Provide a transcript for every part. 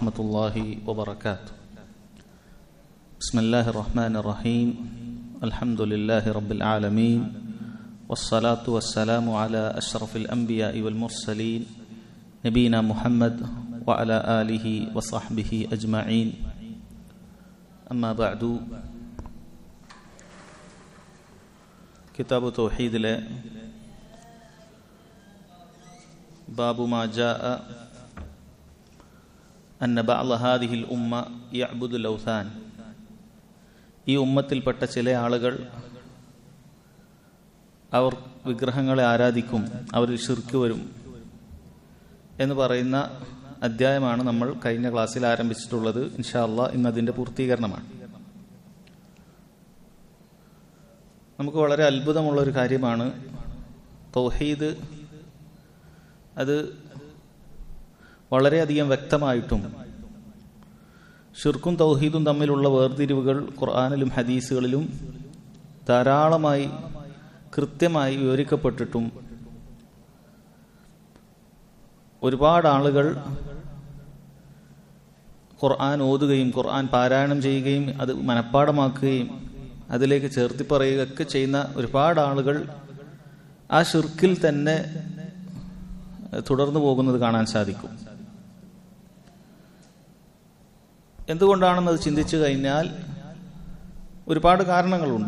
ورحمة الله وبركاته بسم الله الرحمن الرحيم الحمد لله رب العالمين والصلاة والسلام على أشرف الأنبياء والمرسلين نبينا محمد وعلى آله وصحبه أجمعين أما بعد كتاب توحيد له باب ما جاء أن بعض هذه الأمة يعبد الأوثان ഈ ഉമ്മത്തിൽപ്പെട്ട ചില ആളുകൾ അവർ വിഗ്രഹങ്ങളെ ആരാധിക്കും അവർ ഷിർക്ക് വരും എന്ന് പറയുന്ന അധ്യായമാണ് നമ്മൾ കഴിഞ്ഞ ക്ലാസ്സിൽ ആരംഭിച്ചിട്ടുള്ളത് ഇൻഷാല്ല ഇന്ന് അതിന്റെ പൂർത്തീകരണമാണ് നമുക്ക് വളരെ അത്ഭുതമുള്ള ഒരു കാര്യമാണ് തൗഹീദ് അത് വളരെയധികം വ്യക്തമായിട്ടും ഷിർക്കും തൗഹീദും തമ്മിലുള്ള വേർതിരിവുകൾ ഖുർആാനിലും ഹദീസുകളിലും ധാരാളമായി കൃത്യമായി വിവരിക്കപ്പെട്ടിട്ടും ഒരുപാട് ആളുകൾ ഖുർആൻ ഓതുകയും ഖുർആൻ പാരായണം ചെയ്യുകയും അത് മനഃപ്പാടമാക്കുകയും അതിലേക്ക് ചേർത്തി പറയുകയൊക്കെ ചെയ്യുന്ന ഒരുപാട് ആളുകൾ ആ ഷിർക്കിൽ തന്നെ തുടർന്നു പോകുന്നത് കാണാൻ സാധിക്കും എന്തുകൊണ്ടാണെന്ന് അത് ചിന്തിച്ചു കഴിഞ്ഞാൽ ഒരുപാട് കാരണങ്ങളുണ്ട്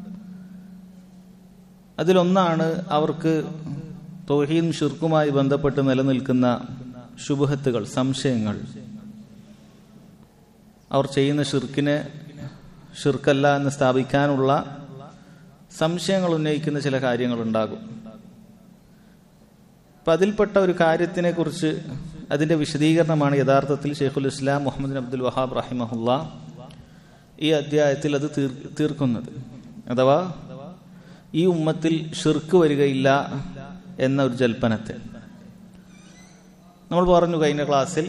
അതിലൊന്നാണ് അവർക്ക് തൊഹീൻ ഷിർക്കുമായി ബന്ധപ്പെട്ട് നിലനിൽക്കുന്ന ശുഭഹത്തുകൾ സംശയങ്ങൾ അവർ ചെയ്യുന്ന ഷിർക്കിനെ ഷിർക്കല്ല എന്ന് സ്ഥാപിക്കാനുള്ള സംശയങ്ങൾ ഉന്നയിക്കുന്ന ചില കാര്യങ്ങളുണ്ടാകും അപ്പം അതിൽപ്പെട്ട ഒരു കാര്യത്തിനെ കുറിച്ച് അതിന്റെ വിശദീകരണമാണ് യഥാർത്ഥത്തിൽ ഷെയ്ഖുൽ ഇസ്ലാം മുഹമ്മദ് അബ്ദുൽ വഹാബ് റഹിമഹുല്ല ഈ അധ്യായത്തിൽ അത് തീർക്കുന്നത് അഥവാ ഈ ഉമ്മത്തിൽ ഷിർക്ക് വരികയില്ല എന്ന ഒരു ജൽപ്പനത്തെ നമ്മൾ പറഞ്ഞു കഴിഞ്ഞ ക്ലാസ്സിൽ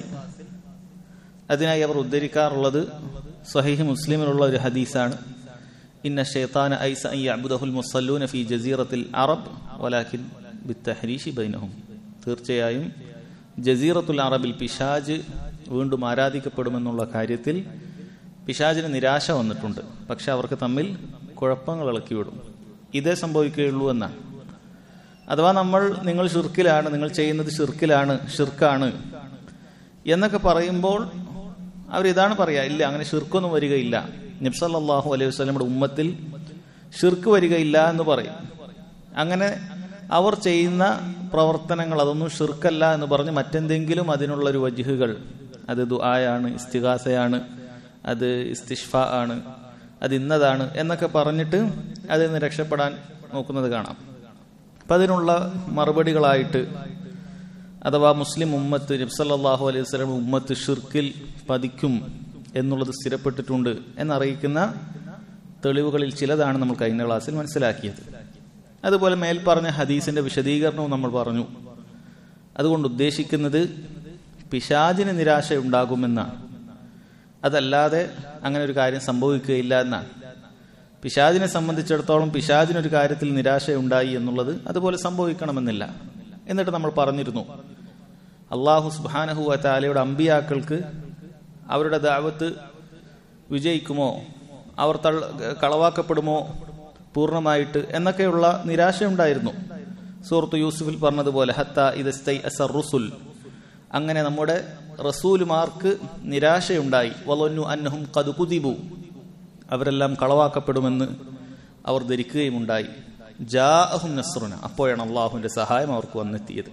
അതിനായി അവർ ഉദ്ധരിക്കാറുള്ളത് സഹീഹ് മുസ്ലിമിലുള്ള ഒരു ഹദീസാണ് ഇന്ന ഷെയ്ത്താൻ ഐസ അബ്ദുൽ മുസല്ലൂന ഫി ജസീറത്തിൽ അറബ് വലാഖിൻ ബിത്തഹരീഷി ബൈനഹും തീർച്ചയായും ജസീറത്തുൽ അറബിൽ പിശാജ് വീണ്ടും ആരാധിക്കപ്പെടുമെന്നുള്ള കാര്യത്തിൽ പിശാജിന് നിരാശ വന്നിട്ടുണ്ട് പക്ഷെ അവർക്ക് തമ്മിൽ കുഴപ്പങ്ങൾ ഇളക്കിവിടും ഇതേ സംഭവിക്കുകയുള്ളൂ എന്നാണ് അഥവാ നമ്മൾ നിങ്ങൾ ഷിർക്കിലാണ് നിങ്ങൾ ചെയ്യുന്നത് ഷിർക്കിലാണ് ഷിർക്കാണ് എന്നൊക്കെ പറയുമ്പോൾ അവരിതാണ് പറയാ ഇല്ല അങ്ങനെ ഷിർക്കൊന്നും വരികയില്ല നിബ്സല്ലാഹു അലൈഹി വസ്ലമിയുടെ ഉമ്മത്തിൽ ഷിർക്ക് വരികയില്ല എന്ന് പറയും അങ്ങനെ അവർ ചെയ്യുന്ന പ്രവർത്തനങ്ങൾ അതൊന്നും ഷിർക്കല്ല എന്ന് പറഞ്ഞ് മറ്റെന്തെങ്കിലും അതിനുള്ള ഒരു വജുഹുകൾ അത് ദുആയാണ് ഇസ്തിഹാസയാണ് അത് ഇസ്തിഷ്ഫ ആണ് അത് ഇന്നതാണ് എന്നൊക്കെ പറഞ്ഞിട്ട് അതിൽ നിന്ന് രക്ഷപ്പെടാൻ നോക്കുന്നത് കാണാം അപ്പം അതിനുള്ള മറുപടികളായിട്ട് അഥവാ മുസ്ലിം ഉമ്മത്ത് നബ്സല്ലാഹു അലൈഹി വസ്ലം ഉമ്മത്ത് ഷിർക്കിൽ പതിക്കും എന്നുള്ളത് സ്ഥിരപ്പെട്ടിട്ടുണ്ട് എന്നറിയിക്കുന്ന തെളിവുകളിൽ ചിലതാണ് നമ്മൾ കഴിഞ്ഞ ക്ലാസ്സിൽ മനസ്സിലാക്കിയത് അതുപോലെ മേൽ പറഞ്ഞ ഹദീസിന്റെ വിശദീകരണവും നമ്മൾ പറഞ്ഞു അതുകൊണ്ട് ഉദ്ദേശിക്കുന്നത് പിശാചിന് നിരാശ ഉണ്ടാകുമെന്നാണ് അതല്ലാതെ അങ്ങനെ ഒരു കാര്യം സംഭവിക്കുകയില്ല എന്നാണ് പിശാചിനെ സംബന്ധിച്ചിടത്തോളം പിശാചിനൊരു കാര്യത്തിൽ നിരാശയുണ്ടായി എന്നുള്ളത് അതുപോലെ സംഭവിക്കണമെന്നില്ല എന്നിട്ട് നമ്മൾ പറഞ്ഞിരുന്നു അള്ളാഹു സുബാനഹു താലയുടെ അമ്പിയാക്കൾക്ക് അവരുടെ ദാവത്ത് വിജയിക്കുമോ അവർ കളവാക്കപ്പെടുമോ പൂർണ്ണമായിട്ട് എന്നൊക്കെയുള്ള നിരാശയുണ്ടായിരുന്നു സുഹൃത്ത് യൂസുഫിൽ പറഞ്ഞതുപോലെ ഹത്ത ഇതസ്തൈ അസർ റുസുൽ അങ്ങനെ നമ്മുടെ റസൂലുമാർക്ക് നിരാശയുണ്ടായി വലൊന്നു അന്നഹും കതുകുതിബു അവരെല്ലാം കളവാക്കപ്പെടുമെന്ന് അവർ ധരിക്കുകയുമുണ്ടായി ജാഅഹും നസ്റുന അപ്പോഴാണ് അള്ളാഹുവിന്റെ സഹായം അവർക്ക് വന്നെത്തിയത്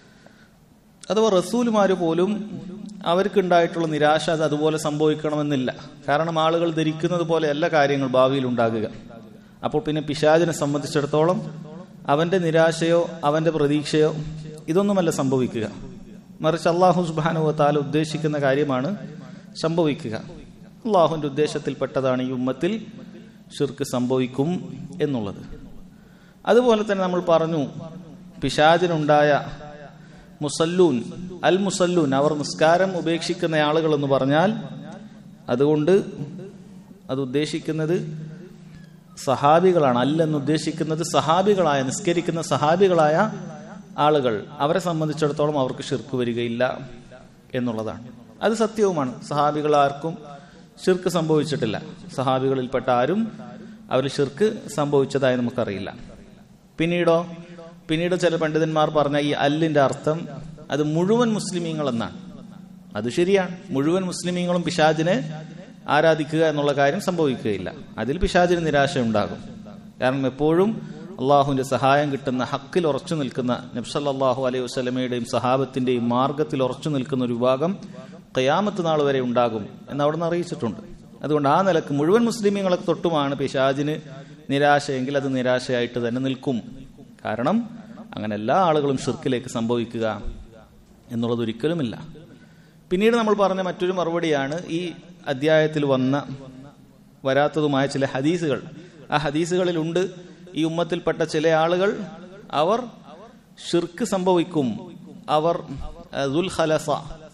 അഥവാ റസൂലുമാര് പോലും അവർക്കുണ്ടായിട്ടുള്ള നിരാശ അത് അതുപോലെ സംഭവിക്കണമെന്നില്ല കാരണം ആളുകൾ ധരിക്കുന്നത് പോലെ എല്ലാ കാര്യങ്ങൾ ഭാവിയിൽ ഉണ്ടാകുക അപ്പോൾ പിന്നെ പിശാചിനെ സംബന്ധിച്ചിടത്തോളം അവന്റെ നിരാശയോ അവന്റെ പ്രതീക്ഷയോ ഇതൊന്നുമല്ല സംഭവിക്കുക മറിച്ച് അള്ളാഹു സുബാനുവ താല ഉദ്ദേശിക്കുന്ന കാര്യമാണ് സംഭവിക്കുക അള്ളാഹുവിന്റെ ഉദ്ദേശത്തിൽപ്പെട്ടതാണ് ഈ ഉമ്മത്തിൽ ഷിർക്ക് സംഭവിക്കും എന്നുള്ളത് അതുപോലെ തന്നെ നമ്മൾ പറഞ്ഞു പിശാചിനുണ്ടായ മുസല്ലൂൻ അൽ മുസല്ലൂൻ അവർ നിസ്കാരം ഉപേക്ഷിക്കുന്ന ആളുകൾ എന്ന് പറഞ്ഞാൽ അതുകൊണ്ട് അത് ഉദ്ദേശിക്കുന്നത് സഹാബികളാണ് അല്ലെന്ന് ഉദ്ദേശിക്കുന്നത് സഹാബികളായ നിസ്കരിക്കുന്ന സഹാബികളായ ആളുകൾ അവരെ സംബന്ധിച്ചിടത്തോളം അവർക്ക് ഷിർക്ക് വരികയില്ല എന്നുള്ളതാണ് അത് സത്യവുമാണ് സഹാബികൾ ആർക്കും ഷിർക്ക് സംഭവിച്ചിട്ടില്ല സഹാബികളിൽപ്പെട്ട ആരും അവർ ഷിർക്ക് സംഭവിച്ചതായി നമുക്കറിയില്ല പിന്നീടോ പിന്നീട് ചില പണ്ഡിതന്മാർ പറഞ്ഞ ഈ അല്ലിന്റെ അർത്ഥം അത് മുഴുവൻ മുസ്ലിമീങ്ങൾ എന്നാണ് അത് ശരിയാണ് മുഴുവൻ മുസ്ലിമീങ്ങളും പിശാജിനെ ആരാധിക്കുക എന്നുള്ള കാര്യം സംഭവിക്കുകയില്ല അതിൽ പിശാജിന് നിരാശ ഉണ്ടാകും കാരണം എപ്പോഴും അള്ളാഹുവിന്റെ സഹായം കിട്ടുന്ന ഹക്കിൽ ഉറച്ചു നിൽക്കുന്ന നബ്സല്ലാഹു അലൈഹി വസ്ലമയുടെയും സഹാബത്തിന്റെയും മാർഗത്തിൽ ഉറച്ചു നിൽക്കുന്ന ഒരു വിഭാഗം കയാമത്ത് നാൾ വരെ ഉണ്ടാകും എന്ന് അവിടെ നിന്ന് അറിയിച്ചിട്ടുണ്ട് അതുകൊണ്ട് ആ നിലക്ക് മുഴുവൻ മുസ്ലിമീങ്ങളെ തൊട്ടുമാണ് പിശാജിന് നിരാശയെങ്കിൽ അത് നിരാശയായിട്ട് തന്നെ നിൽക്കും കാരണം അങ്ങനെ എല്ലാ ആളുകളും ഷിർക്കിലേക്ക് സംഭവിക്കുക എന്നുള്ളത് ഒരിക്കലുമില്ല പിന്നീട് നമ്മൾ പറഞ്ഞ മറ്റൊരു മറുപടിയാണ് ഈ അധ്യായത്തിൽ വന്ന വരാത്തതുമായ ചില ഹദീസുകൾ ആ ഹദീസുകളിലുണ്ട് ഈ ഉമ്മത്തിൽപ്പെട്ട ചില ആളുകൾ അവർ ഷിർക്ക് സംഭവിക്കും അവർ ദുൽഖലസ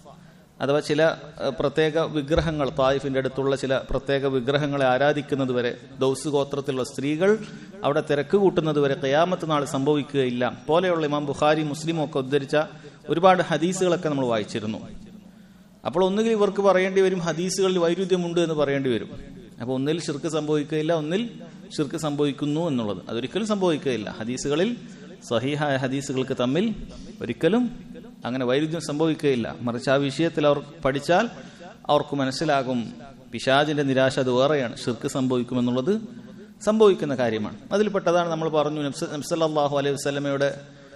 അഥവാ ചില പ്രത്യേക വിഗ്രഹങ്ങൾ തായിഫിന്റെ അടുത്തുള്ള ചില പ്രത്യേക വിഗ്രഹങ്ങളെ ആരാധിക്കുന്നത് വരെ ദൗസ് ഗോത്രത്തിലുള്ള സ്ത്രീകൾ അവിടെ തിരക്ക് കൂട്ടുന്നത് വരെ കയാമത്ത് നാൾ സംഭവിക്കുകയില്ല പോലെയുള്ള ഇമാം ബുഖാരി മുസ്ലിമും ഒക്കെ ഉദ്ധരിച്ച ഒരുപാട് ഹദീസുകളൊക്കെ നമ്മൾ വായിച്ചിരുന്നു അപ്പോൾ ഒന്നുകിൽ ഇവർക്ക് പറയേണ്ടി വരും ഹദീസുകളിൽ വൈരുദ്ധ്യമുണ്ട് എന്ന് പറയേണ്ടി വരും അപ്പോൾ ഒന്നിൽ ഷിർക്ക് സംഭവിക്കുകയില്ല ഒന്നിൽ ഷിർക്ക് സംഭവിക്കുന്നു എന്നുള്ളത് അതൊരിക്കലും സംഭവിക്കുകയില്ല ഹദീസുകളിൽ സഹീഹായ ഹദീസുകൾക്ക് തമ്മിൽ ഒരിക്കലും അങ്ങനെ വൈരുദ്ധ്യം സംഭവിക്കുകയില്ല മറിച്ച് ആ വിഷയത്തിൽ അവർ പഠിച്ചാൽ അവർക്ക് മനസ്സിലാകും പിശാജിന്റെ നിരാശ അത് വേറെയാണ് ഷിർക്ക് സംഭവിക്കുമെന്നുള്ളത് സംഭവിക്കുന്ന കാര്യമാണ് അതിൽപ്പെട്ടതാണ് നമ്മൾ പറഞ്ഞു നബ്സല്ലാഹു അലൈഹി വസ്ലമയുടെ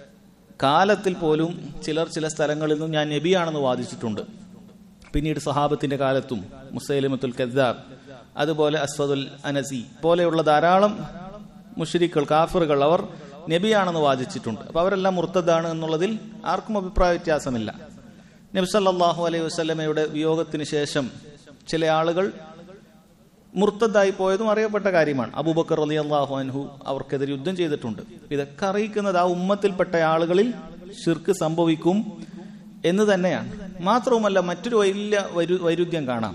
കാലത്തിൽ പോലും ചിലർ ചില സ്ഥലങ്ങളിൽ നിന്നും ഞാൻ നബിയാണെന്ന് വാദിച്ചിട്ടുണ്ട് പിന്നീട് സഹാബത്തിന്റെ കാലത്തും മുസൈലിമത്തുൽ കദ്ദാബ് അതുപോലെ അസ്വദുൽ അനസി പോലെയുള്ള ധാരാളം മുഷരിക്കൾ കാഫറുകൾ അവർ നബിയാണെന്ന് വാദിച്ചിട്ടുണ്ട് അപ്പൊ അവരെല്ലാം മുർത്തതാണ് എന്നുള്ളതിൽ ആർക്കും അഭിപ്രായ വ്യത്യാസമില്ല നബ്സല്ലാഹു അലൈഹി വസ്ലമയുടെ വിയോഗത്തിന് ശേഷം ചില ആളുകൾ മുർത്തതായി പോയതും അറിയപ്പെട്ട കാര്യമാണ് അബൂബക്കർ അലി അള്ളാഹു അൻഹു അവർക്കെതിരെ യുദ്ധം ചെയ്തിട്ടുണ്ട് ഇതൊക്കെ അറിയിക്കുന്നത് ആ ഉമ്മത്തിൽപ്പെട്ട ആളുകളിൽ ഷിർക്ക് സംഭവിക്കും എന്ന് തന്നെയാണ് മാത്രവുമല്ല മറ്റൊരു വലിയ വൈരുദ്ധ്യം കാണാം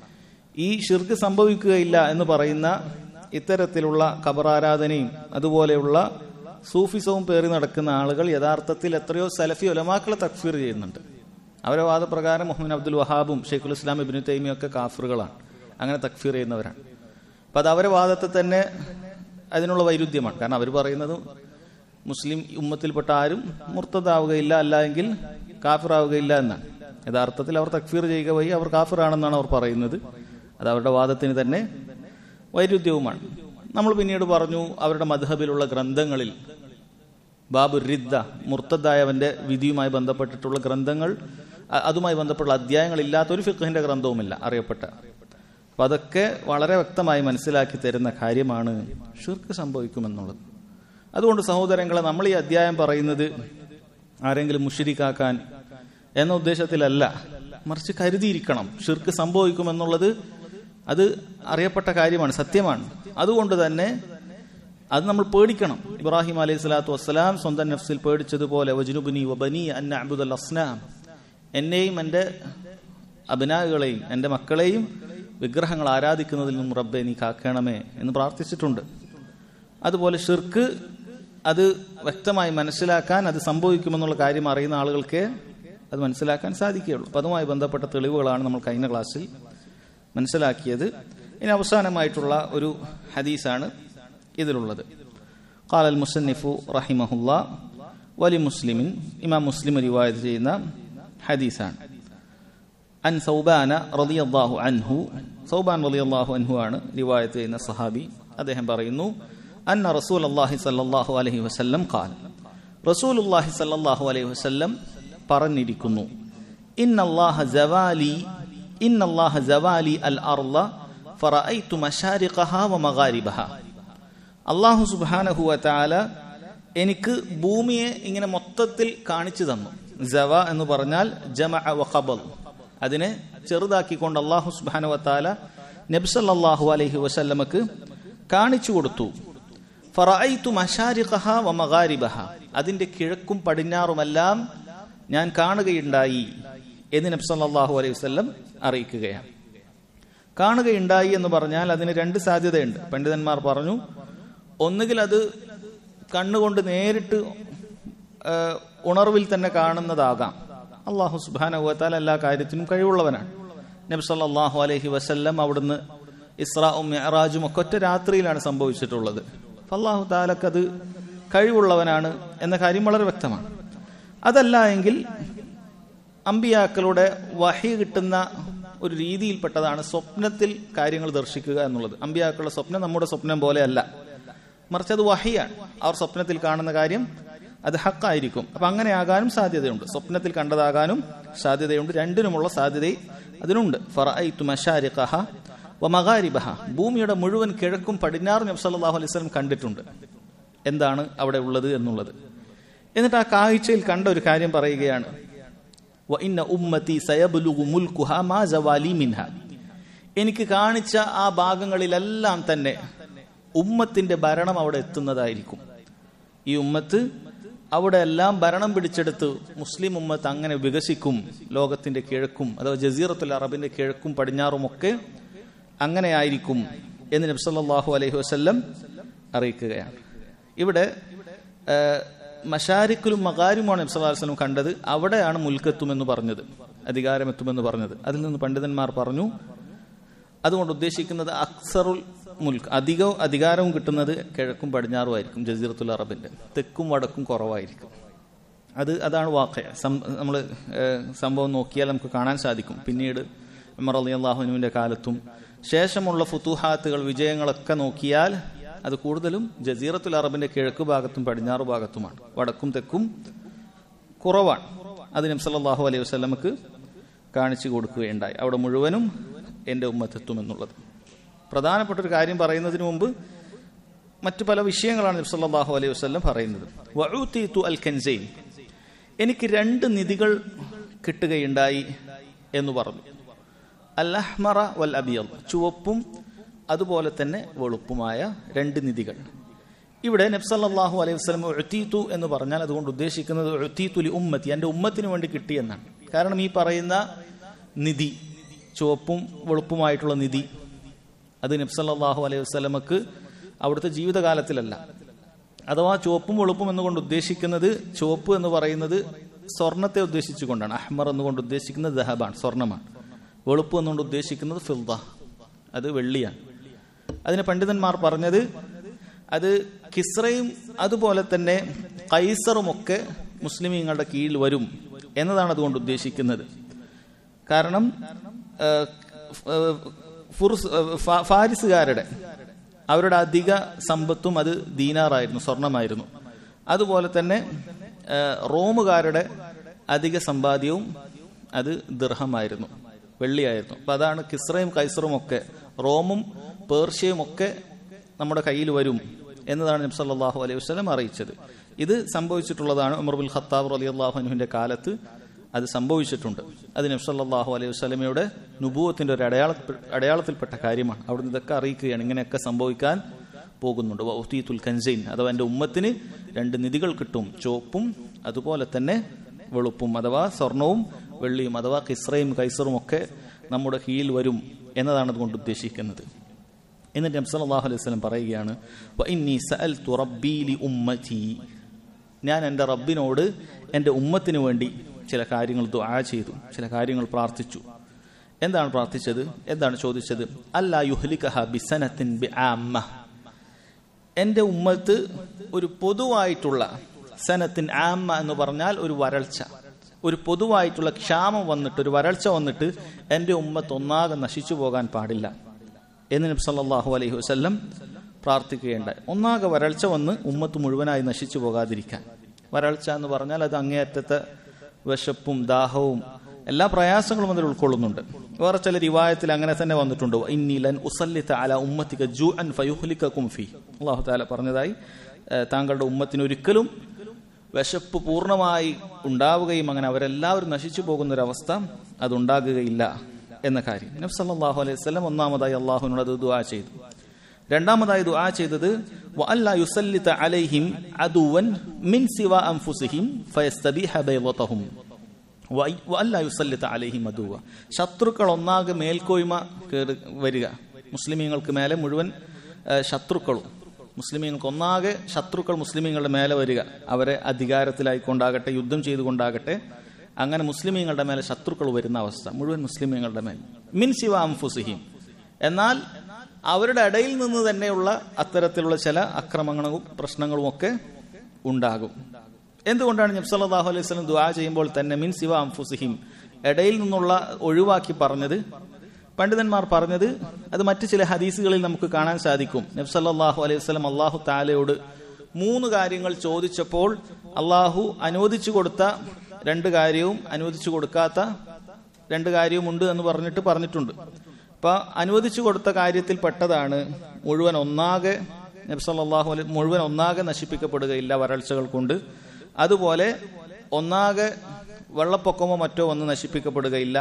ഈ ഷിർക്ക് സംഭവിക്കുകയില്ല എന്ന് പറയുന്ന ഇത്തരത്തിലുള്ള ഖബറാരാധനയും അതുപോലെയുള്ള സൂഫിസവും പേറി നടക്കുന്ന ആളുകൾ യഥാർത്ഥത്തിൽ എത്രയോ സലഫി ഒലമാക്കളെ തക്ഫീർ ചെയ്യുന്നുണ്ട് അവരെ വാദപ്രകാരം മുഹമ്മദ് അബ്ദുൽ വഹാബും ഷെയ്ഖുൽ ഇസ്ലാം ഇബിനു തൈമിയും ഒക്കെ കാഫറുകളാണ് അങ്ങനെ തക്ഫീർ ചെയ്യുന്നവരാണ് അപ്പൊ അത് അവരെ വാദത്തെ തന്നെ അതിനുള്ള വൈരുദ്ധ്യമാണ് കാരണം അവർ പറയുന്നത് മുസ്ലിം ഉമ്മത്തിൽപ്പെട്ട ആരും മുർത്തതാവുകയില്ല അല്ല എങ്കിൽ കാഫിറാവുകയില്ല എന്നാണ് യഥാർത്ഥത്തിൽ അവർ തക്ഫീർ ചെയ്യുക വഴി അവർ കാഫിറാണെന്നാണ് അവർ പറയുന്നത് അത് അവരുടെ വാദത്തിന് തന്നെ വൈരുദ്ധ്യവുമാണ് നമ്മൾ പിന്നീട് പറഞ്ഞു അവരുടെ മധബിലുള്ള ഗ്രന്ഥങ്ങളിൽ ബാബു റിദ്ദ മുർത്തദായവന്റെ വിധിയുമായി ബന്ധപ്പെട്ടിട്ടുള്ള ഗ്രന്ഥങ്ങൾ അതുമായി ബന്ധപ്പെട്ടുള്ള അധ്യായങ്ങൾ ഇല്ലാത്ത ഒരു ഫിഖഹിന്റെ ഗ്രന്ഥവുമില്ല അറിയപ്പെട്ട അപ്പൊ അതൊക്കെ വളരെ വ്യക്തമായി മനസ്സിലാക്കി തരുന്ന കാര്യമാണ് ഷിർക്ക് സംഭവിക്കുമെന്നുള്ളത് അതുകൊണ്ട് സഹോദരങ്ങളെ നമ്മൾ ഈ അധ്യായം പറയുന്നത് ആരെങ്കിലും മുഷിരിക്കാക്കാൻ എന്ന ഉദ്ദേശത്തിലല്ല മറിച്ച് കരുതിയിരിക്കണം ഷിർക്ക് സംഭവിക്കുമെന്നുള്ളത് അത് അറിയപ്പെട്ട കാര്യമാണ് സത്യമാണ് അതുകൊണ്ട് തന്നെ അത് നമ്മൾ പേടിക്കണം ഇബ്രാഹിം അലൈഹി സ്വലാത്തു വസ്സലാം സ്വന്തം നഫ്സിൽ പേടിച്ചതുപോലെ വജുനുബുനി വബനി അന്ന അബുദൽ അസ്നാം എന്നെയും എൻ്റെ അബിനാകളെയും എൻ്റെ മക്കളെയും വിഗ്രഹങ്ങൾ ആരാധിക്കുന്നതിൽ നിന്നും റബ്ബെ നീ കാക്കണമേ എന്ന് പ്രാർത്ഥിച്ചിട്ടുണ്ട് അതുപോലെ ഷിർക്ക് അത് വ്യക്തമായി മനസ്സിലാക്കാൻ അത് സംഭവിക്കുമെന്നുള്ള കാര്യം അറിയുന്ന ആളുകൾക്ക് അത് മനസ്സിലാക്കാൻ സാധിക്കുകയുള്ളൂ അപ്പം അതുമായി ബന്ധപ്പെട്ട തെളിവുകളാണ് നമ്മൾ കഴിഞ്ഞ ക്ലാസ്സിൽ മനസ്സിലാക്കിയത് ഇനി അവസാനമായിട്ടുള്ള ഒരു ഹദീസാണ് ഇതിലുള്ളത് قال المصنف رحمه الله ولمسلم إمام مسلم رواية ചെയ്യുന്ന ഹദീസാണ് അൻ സൗബാന റളിയല്ലാഹു അൻഹു സൗബാൻ റളിയല്ലാഹു അൻഹു ആണ് റിവായത്ത് ചെയ്യുന്ന സഹാബി അദ്ദേഹം പറയുന്നു അന്ന റസൂൽ അള്ളാഹി സല്ലല്ലാഹു അലൈഹി വസല്ലം ഖാൽ റസൂൽ അള്ളാഹി സല്ലല്ലാഹു അലൈഹി വസല്ലം പറഞ്ഞിരിക്കുന്നു ഇന്നല്ലാഹ ജവാലി ഇന്നല്ലാഹ ജവാലി അൽ അർള ഫറഅയ്തു മശാരിഖഹ വ മഗാരിബഹ അള്ളാഹു സുബ്ഹാനഹു വ തആല എനിക്ക് ഭൂമിയെ ഇങ്ങനെ മൊത്തത്തിൽ കാണിച്ചു തന്നു ജവ എന്ന് പറഞ്ഞാൽ ജമഅ വ ഖബൽ അതിനെ ചെറുതാക്കിക്കൊണ്ട് അള്ളാഹു സുബ്ഹാനഹു വ തആല നബി സല്ലല്ലാഹു അലൈഹി വസല്ലമക്ക് കാണിച്ചു കൊടുത്തു ഫറഅയ്തു മശാരിഖഹ വ മഗാരിബഹ അതിന്റെ കിഴക്കും പടിഞ്ഞാറുമെല്ലാം ഞാൻ കാണുകയുണ്ടായി എന്ന് നബി സല്ലല്ലാഹു അലൈഹി വസല്ലം അറിയിക്കുകയാണ് കാണുകയുണ്ടായി എന്ന് പറഞ്ഞാൽ അതിന് രണ്ട് സാധ്യതയുണ്ട് പണ്ഡിതന്മാർ പറഞ്ഞു ഒന്നുകിൽ അത് കണ്ണുകൊണ്ട് നേരിട്ട് ഉണർവിൽ തന്നെ കാണുന്നതാകാം അള്ളാഹു സുബാനുവത്താൽ എല്ലാ കാര്യത്തിനും കഴിവുള്ളവനാണ് നബി സല്ലല്ലാഹു അലൈഹി വസല്ലം അവിടുന്ന് ഇസ്രാവും മെഹറാജും ഒക്കെ ഒറ്റ രാത്രിയിലാണ് സംഭവിച്ചിട്ടുള്ളത് അപ്പൊ അള്ളാഹു താലക്കത് കഴിവുള്ളവനാണ് എന്ന കാര്യം വളരെ വ്യക്തമാണ് അതല്ല എങ്കിൽ അമ്പിയാക്കളുടെ വഹി കിട്ടുന്ന ഒരു രീതിയിൽപ്പെട്ടതാണ് സ്വപ്നത്തിൽ കാര്യങ്ങൾ ദർശിക്കുക എന്നുള്ളത് അമ്പിയാക്കളുടെ സ്വപ്നം നമ്മുടെ സ്വപ്നം പോലെയല്ല മറിച്ച് അത് വഹിയാണ് അവർ സ്വപ്നത്തിൽ കാണുന്ന കാര്യം അത് ഹക്കായിരിക്കും അപ്പൊ അങ്ങനെ ആകാനും സാധ്യതയുണ്ട് സ്വപ്നത്തിൽ കണ്ടതാകാനും സാധ്യതയുണ്ട് രണ്ടിനുമുള്ള സാധ്യത അതിനുണ്ട് ഫറഅയ്തു മശാരിഖഹ വമഗാരിബഹ ഭൂമിയുടെ മുഴുവൻ കിഴക്കും പടിഞ്ഞാറും നബി സല്ലല്ലാഹു അലൈഹി വസല്ലം കണ്ടിട്ടുണ്ട് എന്താണ് അവിടെ ഉള്ളത് എന്നുള്ളത് എന്നിട്ട് ആ കാഴ്ചയിൽ കണ്ട ഒരു കാര്യം പറയുകയാണ് വഇന്ന ഉമ്മത്തി സയബ്ലുഗു മുൽക്കുഹ മാ സവാലി മിൻഹ എനിക്ക് കാണിച്ച ആ ഭാഗങ്ങളിലെല്ലാം തന്നെ ഉമ്മത്തിന്റെ ഭരണം അവിടെ എത്തുന്നതായിരിക്കും ഈ ഉമ്മത്ത് അവിടെ എല്ലാം ഭരണം പിടിച്ചെടുത്ത് മുസ്ലിം ഉമ്മത്ത് അങ്ങനെ വികസിക്കും ലോകത്തിന്റെ കിഴക്കും അഥവാ ജസീറത്തുൽ അറബിന്റെ കിഴക്കും പടിഞ്ഞാറും ഒക്കെ അങ്ങനെ ആയിരിക്കും എന്ന് നബി സല്ലല്ലാഹു അലൈഹി വസല്ലം അറിയിക്കുകയാണ് ഇവിടെ മഷാരിക്കുലും മകാരുമാണ് നബി സല്ലല്ലാഹു അലൈഹി വസല്ലം കണ്ടത് അവിടെയാണ് മുൽക്കെത്തുമെന്ന് പറഞ്ഞത് അധികാരമെത്തുമെന്ന് പറഞ്ഞത് അതിൽ നിന്ന് പണ്ഡിതന്മാർ പറഞ്ഞു അതുകൊണ്ട് ഉദ്ദേശിക്കുന്നത് അക്സറുൽ മുൽക്ക് അധികവും അധികാരവും കിട്ടുന്നത് കിഴക്കും പടിഞ്ഞാറും ആയിരിക്കും ജസീറത്തുൽ അറബിന്റെ തെക്കും വടക്കും കുറവായിരിക്കും അത് അതാണ് വാക്ക നമ്മൾ സംഭവം നോക്കിയാൽ നമുക്ക് കാണാൻ സാധിക്കും പിന്നീട് ഉമർ അലി അള്ളാഹുനുവിന്റെ കാലത്തും ശേഷമുള്ള ഫുത്തുഹാത്തുകൾ വിജയങ്ങളൊക്കെ നോക്കിയാൽ അത് കൂടുതലും ജസീറത്തുൽ അറബിന്റെ കിഴക്ക് ഭാഗത്തും പടിഞ്ഞാറ് ഭാഗത്തുമാണ് വടക്കും തെക്കും കുറവാണ് അത് നബ്സല്ലാഹു അലൈഹി വസ്ലമക്ക് കാണിച്ചു കൊടുക്കുകയുണ്ടായി അവിടെ മുഴുവനും എൻ്റെ ഉമ്മത്തെത്തും എന്നുള്ളത് പ്രധാനപ്പെട്ട ഒരു കാര്യം പറയുന്നതിന് മുമ്പ് മറ്റു പല വിഷയങ്ങളാണ് നബ്സല്ലാഹു അലൈഹി വസ്ലം പറയുന്നത് വഅൂതീതു അൽ കൻസൈൻ എനിക്ക് രണ്ട് നിധികൾ കിട്ടുകയുണ്ടായി എന്ന് പറഞ്ഞു അൽ അഹ്മറ വൽ അബിയൽ ചുവപ്പും അതുപോലെ തന്നെ വെളുപ്പുമായ രണ്ട് നിധികൾ ഇവിടെ നബ്സല്ലാഹു അലൈഹി വസ്ലം എഴുത്തീത്തു എന്ന് പറഞ്ഞാൽ അതുകൊണ്ട് ഉദ്ദേശിക്കുന്നത് എഴുത്തീത്തുലി ഉമ്മത്തി എൻ്റെ ഉമ്മത്തിന് വേണ്ടി കിട്ടിയെന്നാണ് കാരണം ഈ പറയുന്ന നിധി ചുവപ്പും വെളുപ്പുമായിട്ടുള്ള നിധി അത് നബ്സല്ലാഹു അലൈഹി വസ്ലമക്ക് അവിടുത്തെ ജീവിതകാലത്തിലല്ല അഥവാ ചുവപ്പും വെളുപ്പും എന്നുകൊണ്ട് ഉദ്ദേശിക്കുന്നത് ചുവപ്പ് എന്ന് പറയുന്നത് സ്വർണത്തെ ഉദ്ദേശിച്ചുകൊണ്ടാണ് അഹ്മർ എന്നുകൊണ്ട് ഉദ്ദേശിക്കുന്നത് ദഹബാണ് സ്വർണമാണ് വെളുപ്പ് എന്നുകൊണ്ട് ഉദ്ദേശിക്കുന്നത് ഫിൽദ അത് വെള്ളിയാണ് അതിന് പണ്ഡിതന്മാർ പറഞ്ഞത് അത് കിസ്രയും അതുപോലെ തന്നെ കൈസറുമൊക്കെ മുസ്ലിമീങ്ങളുടെ കീഴിൽ വരും എന്നതാണ് അതുകൊണ്ട് ഉദ്ദേശിക്കുന്നത് കാരണം ഫാരിസുകാരുടെ അവരുടെ അധിക സമ്പത്തും അത് ദീനാറായിരുന്നു സ്വർണമായിരുന്നു അതുപോലെ തന്നെ റോമുകാരുടെ അധിക സമ്പാദ്യവും അത് ദീർഘമായിരുന്നു വെള്ളിയായിരുന്നു അപ്പൊ അതാണ് കിസ്രയും കൈസറും ഒക്കെ റോമും പേർഷ്യയും ഒക്കെ നമ്മുടെ കയ്യിൽ വരും എന്നതാണ് നബി സല്ലല്ലാഹു അലൈഹി വസല്ലം അറിയിച്ചത് ഇത് സംഭവിച്ചിട്ടുള്ളതാണ് ഉമർ ബിൻ ഖത്താബ് റളിയല്ലാഹു അൻഹുവിന്റെ കാലത്ത് അത് സംഭവിച്ചിട്ടുണ്ട് അത് നബി സല്ലല്ലാഹു അലൈഹി വസല്ലമയുടെ നുബൂവത്തിന്റെ ഒരു അടയാള അടയാളത്തിൽപ്പെട്ട കാര്യമാണ് അവിടുന്ന് ഇതൊക്കെ അറിയിക്കുകയാണ് ഇങ്ങനെയൊക്കെ സംഭവിക്കാൻ പോകുന്നുണ്ട് വൗത്തീത്തുൽ കൻസൈൻ അഥവാ എൻ്റെ ഉമ്മത്തിന് രണ്ട് നിധികൾ കിട്ടും ചുവപ്പും അതുപോലെ തന്നെ വെളുപ്പും അഥവാ സ്വർണവും വെള്ളിയും അഥവാ കിസ്രയും കൈസറും ഒക്കെ നമ്മുടെ കീഴിൽ വരും എന്നതാണ് അതുകൊണ്ട് ഉദ്ദേശിക്കുന്നത് എന്നിട്ട് നബി സല്ലല്ലാഹു അലൈഹി വസല്ലം പറയുകയാണ് വഇന്നി സഅൽതു റബ്ബി ലി ഉമ്മതി ഞാൻ എൻ്റെ റബ്ബിനോട് എൻ്റെ ഉമ്മത്തിന് വേണ്ടി ചില കാര്യങ്ങൾ ദുആ ചെയ്തു ചില കാര്യങ്ങൾ പ്രാർത്ഥിച്ചു എന്താണ് പ്രാർത്ഥിച്ചത് എന്താണ് ചോദിച്ചത് അല്ലാ യുഹ്ലികഹ ബിസനത്തിൻ ബിആമ്മ എൻ്റെ ഉമ്മത്ത് ഒരു പൊതുവായിട്ടുള്ള സനത്തിൻ ആമ്മ എന്ന് പറഞ്ഞാൽ ഒരു വരൾച്ച ഒരു പൊതുവായിട്ടുള്ള ക്ഷാമം വന്നിട്ട് ഒരു വരൾച്ച വന്നിട്ട് എൻ്റെ ഉമ്മത്ത് ഒന്നാകെ നശിച്ചു പോകാൻ പാടില്ല എന്ന് നബി സല്ലല്ലാഹു അലൈഹി വസല്ലം പ്രാർത്ഥിക്കുകയുണ്ടായി ഒന്നാകെ വരൾച്ച വന്ന് ഉമ്മത്ത് മുഴുവനായി നശിച്ചു പോകാതിരിക്കാൻ വരൾച്ച എന്ന് പറഞ്ഞാൽ അത് അങ്ങേയറ്റത്തെ വിശപ്പും ദാഹവും എല്ലാ പ്രയാസങ്ങളും അതിൽ ഉൾക്കൊള്ളുന്നുണ്ട് വേറെ ചില റിവായത്തിൽ അങ്ങനെ തന്നെ വന്നിട്ടുണ്ട് ഇന്നീലൻ ഉസല്ലിത്ത അല ഉമ്മത്തിക ജു അൻ ഫയുഹ്ലിക്കും ഫി അള്ളാഹു താല പറഞ്ഞതായി താങ്കളുടെ ഉമ്മത്തിന് ഒരിക്കലും വിശപ്പ് പൂർണ്ണമായി ഉണ്ടാവുകയും അങ്ങനെ അവരെല്ലാവരും നശിച്ചു പോകുന്ന ഒരു അവസ്ഥ അതുണ്ടാകുകയില്ല എന്ന കാര്യം നബ് സല്ലല്ലാഹു അലൈഹി വസല്ലം ഒന്നാമതായി അള്ളാഹുവിനോട് അത് ദുആ ചെയ്തു രണ്ടാമതായി ദുആ ചെയ്തത് വഅല്ലാ യുസല്ലിത അലൈഹിം അദുവൻ മിൻ സിവ അൻഫുസിഹിം ഫയസ്തബിഹ ബൈളതഹും വഅല്ലാ യുസല്ലിത അലൈഹിം അദുവ ശത്രുക്കൾ ഒന്നാകെ മേൽക്കോയ്മ വരിക മുസ്ലിമീങ്ങൾക്ക് മേലെ മുഴുവൻ ശത്രുക്കളും മുസ്ലിമീങ്ങൾക്ക് ഒന്നാകെ ശത്രുക്കൾ മുസ്ലിമീങ്ങളുടെ മേലെ വരിക അവരെ അധികാരത്തിലായിക്കൊണ്ടാകട്ടെ യുദ്ധം ചെയ്തുകൊണ്ടാകട്ടെ അങ്ങനെ മുസ്ലിമീങ്ങളുടെ മേലെ ശത്രുക്കൾ വരുന്ന അവസ്ഥ മുഴുവൻ മുസ്ലിമീങ്ങളുടെ മേൽ മിൻ ശിവ അംഫുസിഹിം എന്നാൽ അവരുടെ ഇടയിൽ നിന്ന് തന്നെയുള്ള അത്തരത്തിലുള്ള ചില അക്രമങ്ങളും പ്രശ്നങ്ങളും ഒക്കെ ഉണ്ടാകും എന്തുകൊണ്ടാണ് നബ്സല്ലാഹു അലൈഹി സ്വലം ദുആ ചെയ്യുമ്പോൾ തന്നെ മിൻ ശിവ അംഫുസിഹിം ഇടയിൽ നിന്നുള്ള ഒഴിവാക്കി പറഞ്ഞത് പണ്ഡിതന്മാർ പറഞ്ഞത് അത് മറ്റു ചില ഹദീസുകളിൽ നമുക്ക് കാണാൻ സാധിക്കും നബ്സല്ലാഹു അലൈഹി വസ്ലം അള്ളാഹു താലയോട് മൂന്ന് കാര്യങ്ങൾ ചോദിച്ചപ്പോൾ അള്ളാഹു അനുവദിച്ചു കൊടുത്ത രണ്ട് കാര്യവും അനുവദിച്ചു കൊടുക്കാത്ത രണ്ട് കാര്യവും ഉണ്ട് എന്ന് പറഞ്ഞിട്ട് പറഞ്ഞിട്ടുണ്ട് അപ്പൊ അനുവദിച്ചു കൊടുത്ത കാര്യത്തിൽ പെട്ടതാണ് മുഴുവൻ ഒന്നാകെ നബ്സല്ലാഹു അലൈഹി മുഴുവൻ ഒന്നാകെ നശിപ്പിക്കപ്പെടുകയില്ല വരൾച്ചകൾ കൊണ്ട് അതുപോലെ ഒന്നാകെ വെള്ളപ്പൊക്കമോ മറ്റോ വന്ന് നശിപ്പിക്കപ്പെടുകയില്ല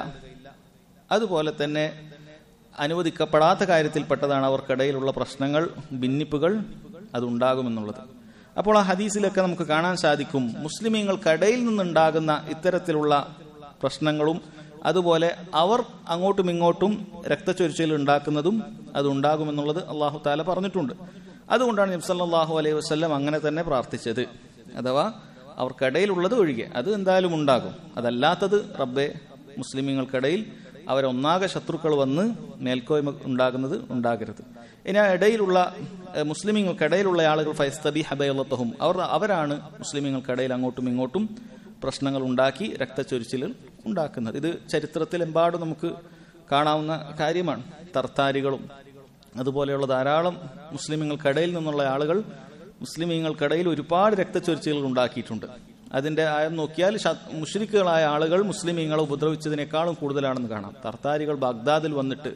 അതുപോലെ തന്നെ അനുവദിക്കപ്പെടാത്ത കാര്യത്തിൽപ്പെട്ടതാണ് അവർക്കിടയിലുള്ള പ്രശ്നങ്ങൾ ഭിന്നിപ്പുകൾ അതുണ്ടാകുമെന്നുള്ളത് അപ്പോൾ ആ ഹദീസിലൊക്കെ നമുക്ക് കാണാൻ സാധിക്കും മുസ്ലിമീങ്ങൾക്കിടയിൽ നിന്നുണ്ടാകുന്ന ഇത്തരത്തിലുള്ള പ്രശ്നങ്ങളും അതുപോലെ അവർ അങ്ങോട്ടും ഇങ്ങോട്ടും രക്തച്ചൊരിച്ചിൽ ഉണ്ടാക്കുന്നതും അത് ഉണ്ടാകുമെന്നുള്ളത് അള്ളാഹു താല പറഞ്ഞിട്ടുണ്ട് അതുകൊണ്ടാണ് നബ്സല്ലാഹു അലൈഹി വസ്ല്ലം അങ്ങനെ തന്നെ പ്രാർത്ഥിച്ചത് അഥവാ അവർക്കിടയിലുള്ളത് ഒഴികെ അത് എന്തായാലും ഉണ്ടാകും അതല്ലാത്തത് റബ്ബെ മുസ്ലിമീങ്ങൾക്കിടയിൽ അവരൊന്നാകെ ശത്രുക്കൾ വന്ന് മേൽക്കോയ്മ ഉണ്ടാകുന്നത് ഉണ്ടാകരുത് ഇനി ആ ഇടയിലുള്ള മുസ്ലിമീങ്ങൾക്കിടയിലുള്ള ആളുകൾ ഫൈസ്തബി ഹബൈലത്തഹും അവർ അവരാണ് മുസ്ലിമീങ്ങൾക്കിടയിൽ അങ്ങോട്ടും ഇങ്ങോട്ടും പ്രശ്നങ്ങൾ ഉണ്ടാക്കി രക്തച്ചൊരിച്ചിലുകൾ ഉണ്ടാക്കുന്നത് ഇത് ചരിത്രത്തിലെമ്പാടും നമുക്ക് കാണാവുന്ന കാര്യമാണ് തർത്താരികളും അതുപോലെയുള്ള ധാരാളം മുസ്ലിമീങ്ങൾക്കിടയിൽ നിന്നുള്ള ആളുകൾ മുസ്ലിമീങ്ങൾക്കിടയിൽ ഒരുപാട് രക്തച്ചൊരിച്ചിലുകൾ ഉണ്ടാക്കിയിട്ടുണ്ട് അതിന്റെ ആയം നോക്കിയാൽ മുഷ്രിക്കുകളായ ആളുകൾ മുസ്ലിമീങ്ങളെ ഉപദ്രവിച്ചതിനേക്കാളും കൂടുതലാണെന്ന് കാണാം തർത്താരികൾ ബാഗ്ദാദിൽ വന്നിട്ട്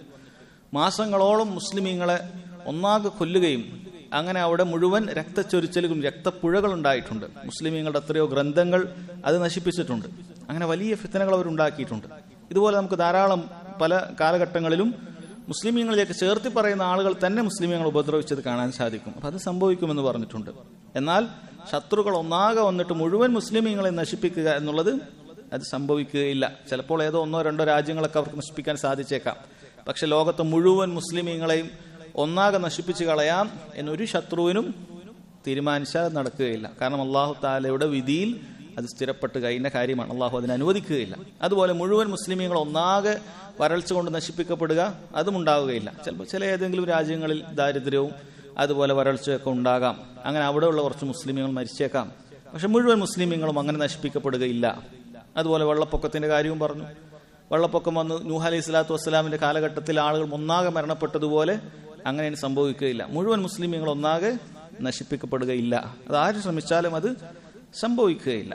മാസങ്ങളോളം മുസ്ലിമീങ്ങളെ ഒന്നാകെ കൊല്ലുകയും അങ്ങനെ അവിടെ മുഴുവൻ രക്തച്ചൊരിച്ചലുകളും രക്തപ്പുഴകൾ ഉണ്ടായിട്ടുണ്ട് മുസ്ലിമീങ്ങളുടെ എത്രയോ ഗ്രന്ഥങ്ങൾ അത് നശിപ്പിച്ചിട്ടുണ്ട് അങ്ങനെ വലിയ ഫിത്തനകൾ അവർ ഉണ്ടാക്കിയിട്ടുണ്ട് ഇതുപോലെ നമുക്ക് ധാരാളം പല കാലഘട്ടങ്ങളിലും മുസ്ലിമീങ്ങളിലേക്ക് ചേർത്തി പറയുന്ന ആളുകൾ തന്നെ മുസ്ലിമീങ്ങൾ ഉപദ്രവിച്ചത് കാണാൻ സാധിക്കും അപ്പൊ അത് സംഭവിക്കുമെന്ന് പറഞ്ഞിട്ടുണ്ട് എന്നാൽ ശത്രുക്കൾ ഒന്നാകെ വന്നിട്ട് മുഴുവൻ മുസ്ലിമീങ്ങളെ നശിപ്പിക്കുക എന്നുള്ളത് അത് സംഭവിക്കുകയില്ല ചിലപ്പോൾ ഏതോ ഒന്നോ രണ്ടോ രാജ്യങ്ങളൊക്കെ അവർക്ക് നശിപ്പിക്കാൻ സാധിച്ചേക്കാം പക്ഷെ ലോകത്തെ മുഴുവൻ മുസ്ലിമീങ്ങളെയും ഒന്നാകെ നശിപ്പിച്ചു കളയാം എന്നൊരു ശത്രുവിനും തീരുമാനിച്ചാൽ നടക്കുകയില്ല കാരണം അള്ളാഹു താലയുടെ വിധിയിൽ അത് സ്ഥിരപ്പെട്ട് കഴിഞ്ഞ കാര്യമാണ് അള്ളാഹു അതിനെ അനുവദിക്കുകയില്ല അതുപോലെ മുഴുവൻ മുസ്ലിമീങ്ങൾ ഒന്നാകെ വരൾച്ച കൊണ്ട് നശിപ്പിക്കപ്പെടുക അതും ഉണ്ടാവുകയില്ല ചിലപ്പോൾ ചില ഏതെങ്കിലും രാജ്യങ്ങളിൽ ദാരിദ്ര്യവും അതുപോലെ വരൾച്ചയൊക്കെ ഉണ്ടാകാം അങ്ങനെ അവിടെയുള്ള കുറച്ച് മുസ്ലിമീങ്ങൾ മരിച്ചേക്കാം പക്ഷെ മുഴുവൻ മുസ്ലിമീങ്ങളും അങ്ങനെ നശിപ്പിക്കപ്പെടുകയില്ല അതുപോലെ വെള്ളപ്പൊക്കത്തിന്റെ കാര്യവും പറഞ്ഞു വെള്ളപ്പൊക്കം വന്ന് നൂഹ് അലൈഹി സ്വലാത്തു വസ്സലാമിന്റെ കാലഘട്ടത്തിൽ ആളുകൾ ഒന്നാകെ മരണപ്പെട്ടതുപോലെ അങ്ങനെ സംഭവിക്കുകയില്ല മുഴുവൻ മുസ്ലിമീങ്ങൾ ഒന്നാകെ നശിപ്പിക്കപ്പെടുകയില്ല അത് ആര് ശ്രമിച്ചാലും അത് സംഭവിക്കുകയില്ല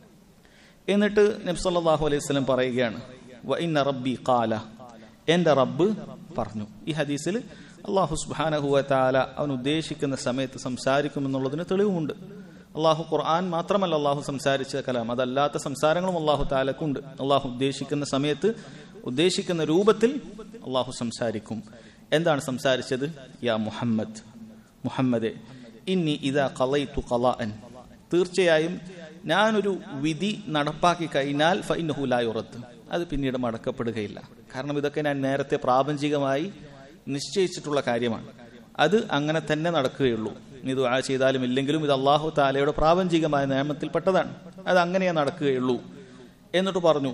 എന്നിട്ട് നബ്സല്ലാഹു അലൈഹി സ്വലം പറയുകയാണ് ഇന്ന റബ്ബി കാല എന്റെ റബ്ബ് പറഞ്ഞു ഈ ഹദീസിൽ അള്ളാഹു സുബാനഹുവ താല അവൻ ഉദ്ദേശിക്കുന്ന സമയത്ത് സംസാരിക്കുമെന്നുള്ളതിന് തെളിവുമുണ്ട് അള്ളാഹു ഖുർആൻ മാത്രമല്ല അള്ളാഹു സംസാരിച്ച കലാം അതല്ലാത്ത സംസാരങ്ങളും അള്ളാഹു താലക്കുണ്ട് അള്ളാഹു ഉദ്ദേശിക്കുന്ന സമയത്ത് ഉദ്ദേശിക്കുന്ന രൂപത്തിൽ അള്ളാഹു സംസാരിക്കും എന്താണ് സംസാരിച്ചത് യാ മുഹമ്മദ് മുഹമ്മദെ ഇന്നി ഇതാ കളൈത്തു കളാൻ തീർച്ചയായും ഞാനൊരു വിധി നടപ്പാക്കി കഴിഞ്ഞാൽ ഫൈനഹുലായുറത്ത് അത് പിന്നീട് മടക്കപ്പെടുകയില്ല കാരണം ഇതൊക്കെ ഞാൻ നേരത്തെ പ്രാപഞ്ചികമായി നിശ്ചയിച്ചിട്ടുള്ള കാര്യമാണ് അത് അങ്ങനെ തന്നെ നടക്കുകയുള്ളൂ ഇനി ദുആ ചെയ്താലും ഇല്ലെങ്കിലും ഇത് അള്ളാഹു താലയുടെ പ്രാപഞ്ചികമായ നിയമത്തിൽപ്പെട്ടതാണ് അത് അങ്ങനെയേ നടക്കുകയുള്ളൂ എന്നിട്ട് പറഞ്ഞു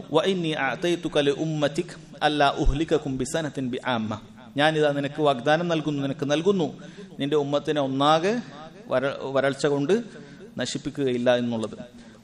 ഞാനിതാ നിനക്ക് വാഗ്ദാനം നൽകുന്നു നിനക്ക് നൽകുന്നു നിന്റെ ഉമ്മത്തിനെ ഒന്നാകെ വര വരൾച്ച കൊണ്ട് നശിപ്പിക്കുകയില്ല എന്നുള്ളത്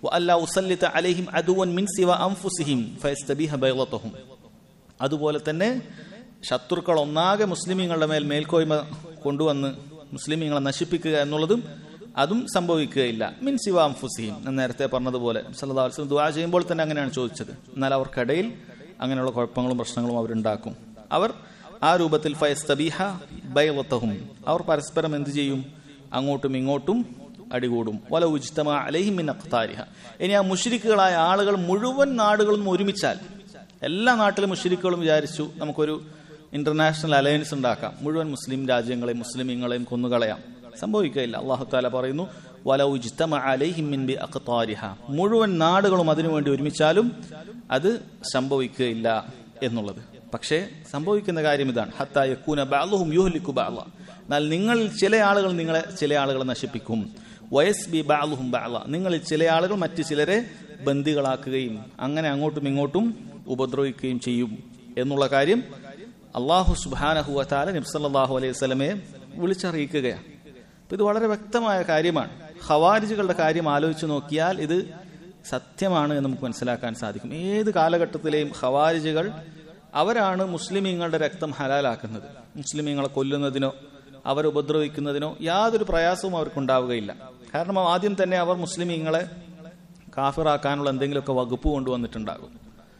അതുപോലെ തന്നെ ശത്രുക്കൾ ഒന്നാകെ മുസ്ലിമീങ്ങളുടെ മേൽ മേൽക്കോയ്മ കൊണ്ടുവന്ന് മുസ്ലിമീങ്ങളെ നശിപ്പിക്കുക എന്നുള്ളതും അതും സംഭവിക്കുകയില്ല മിൻ സിവാം ഫുസീം എന്ന് നേരത്തെ പറഞ്ഞതുപോലെ സല്ലല്ലാഹു അലൈഹി വസല്ലം ദുആ ചെയ്യുമ്പോൾ തന്നെ അങ്ങനെയാണ് ചോദിച്ചത് എന്നാൽ അവർക്കിടയിൽ അങ്ങനെയുള്ള കുഴപ്പങ്ങളും പ്രശ്നങ്ങളും അവരുണ്ടാക്കും അവർ ആ രൂപത്തിൽ ഫയസ്തബീഹ ബൈവത്തഹും അവർ പരസ്പരം എന്ത് ചെയ്യും അങ്ങോട്ടും ഇങ്ങോട്ടും അടികൂടും വല ഉജ്തമ അലൈഹിം മിൻ അഖ്താരിഹ ഇനി ആ മുഷ്രിക്കുകളായ ആളുകൾ മുഴുവൻ നാടുകളും ഒരുമിച്ചാൽ എല്ലാ നാട്ടിലും മുഷ്രിക്കുകളും വിചാരിച്ചു നമുക്കൊരു ഇന്റർനാഷണൽ അലയൻസ് ഉണ്ടാക്കാം മുഴുവൻ മുസ്ലിം രാജ്യങ്ങളെയും മുസ്ലിമീങ്ങളെയും കൊന്നുകളയാം സംഭവിക്കുകയില്ല അള്ളാഹു താല പറയുന്നു വല ഉജ്തമ അലൈഹിം മിൻ ബി അഖ്താരിഹ മുഴുവൻ നാടുകളും അതിനുവേണ്ടി ഒരുമിച്ചാലും അത് സംഭവിക്കുകയില്ല എന്നുള്ളത് പക്ഷേ സംഭവിക്കുന്ന കാര്യം ഇതാണ് ഹത്ത യക്കൂന ബാലുഹും യുഹ്ലിക്കു ബാല എന്നാൽ നിങ്ങളിൽ ചില ആളുകൾ നിങ്ങളെ ചില ആളുകളെ നശിപ്പിക്കും വയസ് ബി ബാലുഹും ബാല നിങ്ങളിൽ ചില ആളുകൾ മറ്റു ചിലരെ ബന്ദികളാക്കുകയും അങ്ങനെ അങ്ങോട്ടും ഇങ്ങോട്ടും ഉപദ്രവിക്കുകയും ചെയ്യും എന്നുള്ള കാര്യം അള്ളാഹു സുബാനഹുവത്താല നബ്സല്ലാഹു അലൈഹി സ്വലമയെ വിളിച്ചറിയിക്കുകയാണ് അപ്പൊ ഇത് വളരെ വ്യക്തമായ കാര്യമാണ് ഖവാരിജുകളുടെ കാര്യം ആലോചിച്ച് നോക്കിയാൽ ഇത് സത്യമാണ് എന്ന് നമുക്ക് മനസ്സിലാക്കാൻ സാധിക്കും ഏത് കാലഘട്ടത്തിലെയും ഖവാരിജുകൾ അവരാണ് മുസ്ലിമീങ്ങളുടെ രക്തം ഹലാലാക്കുന്നത് മുസ്ലിമീങ്ങളെ കൊല്ലുന്നതിനോ അവരെ ഉപദ്രവിക്കുന്നതിനോ യാതൊരു പ്രയാസവും അവർക്കുണ്ടാവുകയില്ല കാരണം ആദ്യം തന്നെ അവർ മുസ്ലിമീങ്ങളെ കാഫിറാക്കാനുള്ള എന്തെങ്കിലുമൊക്കെ വകുപ്പ് കൊണ്ടുവന്നിട്ടുണ്ടാകും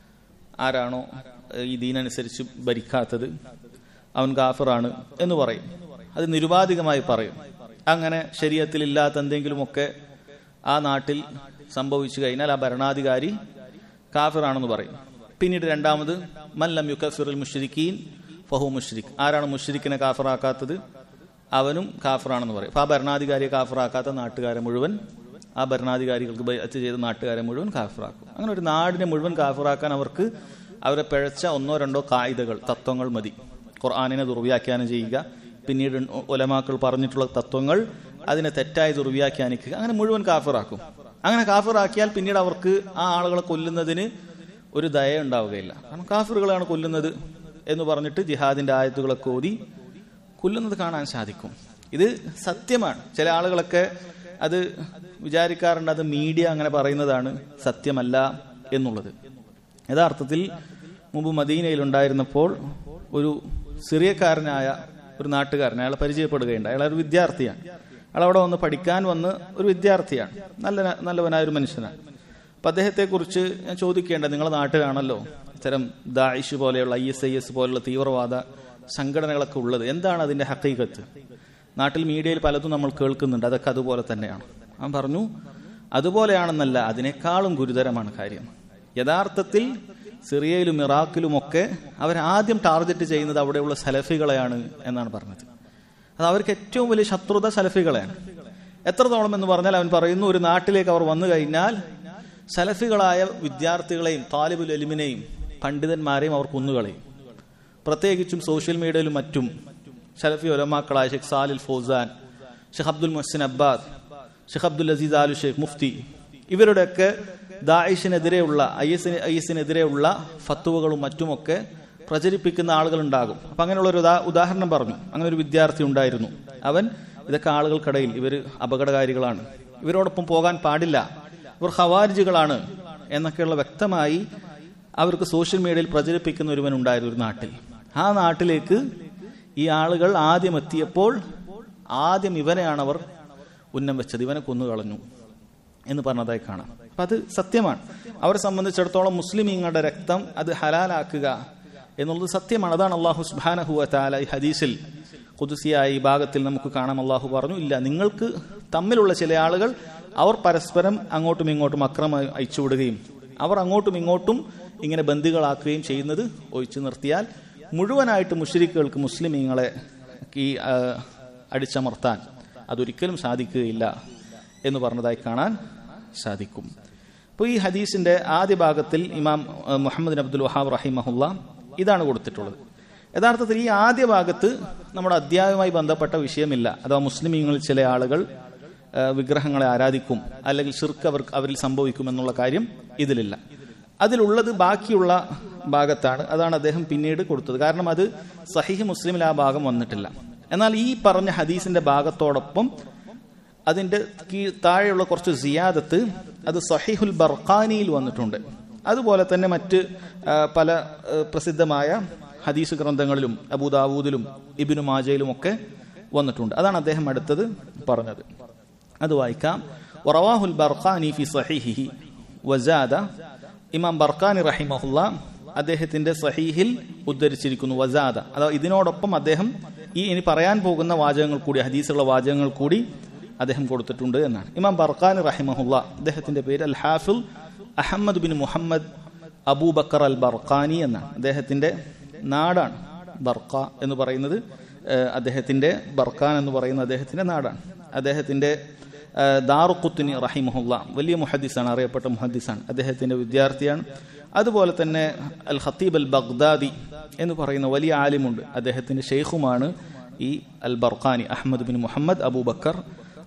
ആരാണോ ഈ ദീനനുസരിച്ച് ഭരിക്കാത്തത് അവൻ കാഫിറാണ് എന്ന് പറയും അത് നിരുപാധികമായി പറയും അങ്ങനെ ശരീരത്തിൽ ഇല്ലാത്ത എന്തെങ്കിലുമൊക്കെ ആ നാട്ടിൽ സംഭവിച്ചു കഴിഞ്ഞാൽ ആ ഭരണാധികാരി കാഫിറാണെന്ന് പറയും പിന്നീട് രണ്ടാമത് മല്ലം യുക്കഫിറുൽ മുഷ്രിഖീൻ ഫഹു മുഷ്രിഖ് ആരാണ് മുഷ്രിഖിനെ കാഫിറാക്കാത്തത് അവനും കാഫിറാണെന്ന് പറയും അപ്പൊ ആ ഭരണാധികാരിയെ കാഫിറാക്കാത്ത നാട്ടുകാരെ മുഴുവൻ ആ ഭരണാധികാരികൾക്ക് ബൈഅത്ത് ചെയ്ത നാട്ടുകാരെ മുഴുവൻ കാഫിറാക്കും അങ്ങനെ ഒരു നാടിനെ മുഴുവൻ കാഫിറാക്കാൻ അവർക്ക് അവരെ പിഴച്ച ഒന്നോ രണ്ടോ കായികകൾ തത്വങ്ങൾ മതി ഖുർആാനിനെ ദുർവ്യാഖ്യാനം ചെയ്യുക പിന്നീട് ഒലമാക്കൾ പറഞ്ഞിട്ടുള്ള തത്വങ്ങൾ അതിനെ തെറ്റായി ദുർവ്യാഖ്യാനിക്കുക അങ്ങനെ മുഴുവൻ കാഫിറാക്കും അങ്ങനെ കാഫിറാക്കിയാൽ പിന്നീട് അവർക്ക് ആ ആളുകളെ കൊല്ലുന്നതിന് ഒരു ദയ ഉണ്ടാവുകയില്ല കാരണം കാഫിറുകളാണ് കൊല്ലുന്നത് എന്ന് പറഞ്ഞിട്ട് ജിഹാദിന്റെ ആയത്തുകളൊക്കെ ഓതി കൊല്ലുന്നത് കാണാൻ സാധിക്കും ഇത് സത്യമാണ് ചില ആളുകളൊക്കെ അത് വിചാരിക്കാറുണ്ട് അത് മീഡിയ അങ്ങനെ പറയുന്നതാണ് സത്യമല്ല എന്നുള്ളത് യഥാർത്ഥത്തിൽ മുമ്പ് മദീനയിൽ ഉണ്ടായിരുന്നപ്പോൾ ഒരു സിറിയക്കാരനായ ഒരു നാട്ടുകാരൻ അയാളെ പരിചയപ്പെടുകയുണ്ട് അയാൾ ഒരു വിദ്യാർത്ഥിയാണ് അയാൾ അവിടെ വന്ന് പഠിക്കാൻ വന്ന് ഒരു വിദ്യാർത്ഥിയാണ് നല്ല നല്ലവനായ ഒരു മനുഷ്യനാണ് അപ്പൊ അദ്ദേഹത്തെ കുറിച്ച് ഞാൻ ചോദിക്കേണ്ടത് നിങ്ങളുടെ നാട്ടിലാണല്ലോ ഇത്തരം ദായിഷ് പോലെയുള്ള ഐ എസ് ഐ എസ് പോലെയുള്ള തീവ്രവാദ സംഘടനകളൊക്കെ ഉള്ളത് എന്താണ് അതിന്റെ ഹക്കീകത്ത് നാട്ടിൽ മീഡിയയിൽ പലതും നമ്മൾ കേൾക്കുന്നുണ്ട് അതൊക്കെ അതുപോലെ തന്നെയാണ് അവൻ പറഞ്ഞു അതുപോലെയാണെന്നല്ല അതിനേക്കാളും ഗുരുതരമാണ് കാര്യം യഥാർത്ഥത്തിൽ സിറിയയിലും ഇറാഖിലുമൊക്കെ അവരാദ്യം ടാർഗറ്റ് ചെയ്യുന്നത് അവിടെയുള്ള സലഫികളെയാണ് എന്നാണ് പറഞ്ഞത് അത് അവർക്ക് ഏറ്റവും വലിയ ശത്രുത സലഫികളെയാണ് എത്രത്തോളം എന്ന് പറഞ്ഞാൽ അവൻ പറയുന്നു ഒരു നാട്ടിലേക്ക് അവർ വന്നു കഴിഞ്ഞാൽ സലഫികളായ വിദ്യാർത്ഥികളെയും താലിബുൽ എലിമിനെയും പണ്ഡിതന്മാരെയും അവർ കൊന്നുകളയും പ്രത്യേകിച്ചും സോഷ്യൽ മീഡിയയിലും മറ്റും സലഫി ഒലമാക്കളായ ഷെഖ് സാലിൽ ഫൗസാൻ ഷെഖ് അബ്ദുൽ മുഹസിൻ അബ്ബാദ് ഷെഖ് അബ്ദുൽ അസീസ് ആലു ഷെയ്ഖ് മുഫ്തി ഇവരുടെയൊക്കെ ദായിഷിനെതിരെയുള്ള ഐ എസിന് ഐ എസിനെതിരെയുള്ള ഫത്തുവകളും മറ്റുമൊക്കെ പ്രചരിപ്പിക്കുന്ന ആളുകൾ ഉണ്ടാകും അപ്പൊ അങ്ങനെയുള്ള ഒരു ഉദാഹരണം പറഞ്ഞു അങ്ങനെ ഒരു വിദ്യാർത്ഥി ഉണ്ടായിരുന്നു അവൻ ഇതൊക്കെ ആളുകൾക്കിടയിൽ ഇവർ അപകടകാരികളാണ് ഇവരോടൊപ്പം പോകാൻ പാടില്ല ഇവർ ഹവാരിജുകളാണ് എന്നൊക്കെയുള്ള വ്യക്തമായി അവർക്ക് സോഷ്യൽ മീഡിയയിൽ പ്രചരിപ്പിക്കുന്ന ഒരുവൻ ഉണ്ടായിരുന്നു ഒരു നാട്ടിൽ ആ നാട്ടിലേക്ക് ഈ ആളുകൾ ആദ്യം എത്തിയപ്പോൾ ആദ്യം ഇവനെയാണ് അവർ ഉന്നം വെച്ചത് ഇവനെ കൊന്നുകളഞ്ഞു എന്ന് പറഞ്ഞതായി കാണാം അപ്പൊ അത് സത്യമാണ് അവരെ സംബന്ധിച്ചിടത്തോളം മുസ്ലിമീങ്ങളുടെ രക്തം അത് ഹലാലാക്കുക എന്നുള്ളത് സത്യമാണ് അതാണ് അള്ളാഹു സുബാനഹുവ താല ഈ ഹദീസിൽ കുതിസിയായ ഈ ഭാഗത്തിൽ നമുക്ക് കാണാം അള്ളാഹു പറഞ്ഞു ഇല്ല നിങ്ങൾക്ക് തമ്മിലുള്ള ചില ആളുകൾ അവർ പരസ്പരം അങ്ങോട്ടും ഇങ്ങോട്ടും അക്രമം അയച്ചുവിടുകയും അവർ അങ്ങോട്ടും ഇങ്ങോട്ടും ഇങ്ങനെ ബന്ദികളാക്കുകയും ചെയ്യുന്നത് ഒഴിച്ചു നിർത്തിയാൽ മുഴുവനായിട്ട് മുഷരിക്കുകൾക്ക് മുസ്ലിമീങ്ങളെ ഈ അടിച്ചമർത്താൻ അതൊരിക്കലും സാധിക്കുകയില്ല എന്ന് പറഞ്ഞതായി കാണാൻ സാധിക്കും അപ്പോൾ ഈ ഹദീസിന്റെ ആദ്യ ഭാഗത്തിൽ ഇമാം മുഹമ്മദ് അബ്ദുൽ വഹാബ് റഹിമഹുല്ല ഇതാണ് കൊടുത്തിട്ടുള്ളത് യഥാർത്ഥത്തിൽ ഈ ആദ്യ ഭാഗത്ത് നമ്മുടെ അധ്യായവുമായി ബന്ധപ്പെട്ട വിഷയമില്ല അഥവാ മുസ്ലിമീങ്ങളിൽ ചില ആളുകൾ വിഗ്രഹങ്ങളെ ആരാധിക്കും അല്ലെങ്കിൽ ഷിർക്ക് അവർ അവരിൽ സംഭവിക്കും എന്നുള്ള കാര്യം ഇതിലില്ല അതിലുള്ളത് ബാക്കിയുള്ള ഭാഗത്താണ് അതാണ് അദ്ദേഹം പിന്നീട് കൊടുത്തത് കാരണം അത് സഹിഹ് മുസ്ലിമിൽ ആ ഭാഗം വന്നിട്ടില്ല എന്നാൽ ഈ പറഞ്ഞ ഹദീസിന്റെ ഭാഗത്തോടൊപ്പം അതിന്റെ താഴെയുള്ള കുറച്ച് സിയാദത്ത് അത് സഹിഹുൽ ബർഖാനിയിൽ വന്നിട്ടുണ്ട് അതുപോലെ തന്നെ മറ്റ് പല പ്രസിദ്ധമായ ഹദീസ് ഗ്രന്ഥങ്ങളിലും അബൂദാവൂദിലും ഇബിനു മാജയിലും ഒക്കെ വന്നിട്ടുണ്ട് അതാണ് അദ്ദേഹം അടുത്തത് പറഞ്ഞത് അത് വായിക്കാം വറവാഹുൽ ബർഖാനി ഫി സഹിഹിഹി വജാദ ഇമാം ബർഖാനി റഹിമഹുല്ല അദ്ദേഹത്തിന്റെ സഹീഹിൽ ഉദ്ധരിച്ചിരിക്കുന്നു വജാദ അഥവാ ഇതിനോടൊപ്പം അദ്ദേഹം ഈ ഇനി പറയാൻ പോകുന്ന വാചകങ്ങൾ കൂടി ഹദീസുള്ള വാചകങ്ങൾ കൂടി അദ്ദേഹം കൊടുത്തിട്ടുണ്ട് എന്നാണ് ഇമാം ബർഖാനി റഹിമഹുല്ല അദ്ദേഹത്തിന്റെ പേര് Al Hafil Ahmad bin Muhammad Abubakar Al Barkhani എന്നാണ് അദ്ദേഹത്തിന്റെ നാടാണ് ബർഖ എന്ന് പറയുന്നത് അദ്ദേഹത്തിന്റെ ബർഖാൻ എന്ന് പറയുന്ന അദ്ദേഹത്തിന്റെ നാടാണ് അദ്ദേഹത്തിന്റെ ദാറുഖുത്തിനി റഹിമഹുല്ല വലിയ മുഹദ്ദിസാണ് അറിയപ്പെട്ട മുഹദ്ദിസാണ് അദ്ദേഹത്തിന്റെ വിദ്യാർത്ഥിയാണ് അതുപോലെ തന്നെ അൽ ഖത്തീബ് അൽ ബഗ്ദാദി എന്ന് പറയുന്ന വലിയ ആലിമുണ്ട് അദ്ദേഹത്തിന്റെ ഷെയ്ഖുമാണ് ഈ Al Barkhani Ahmad bin Muhammad Abubakar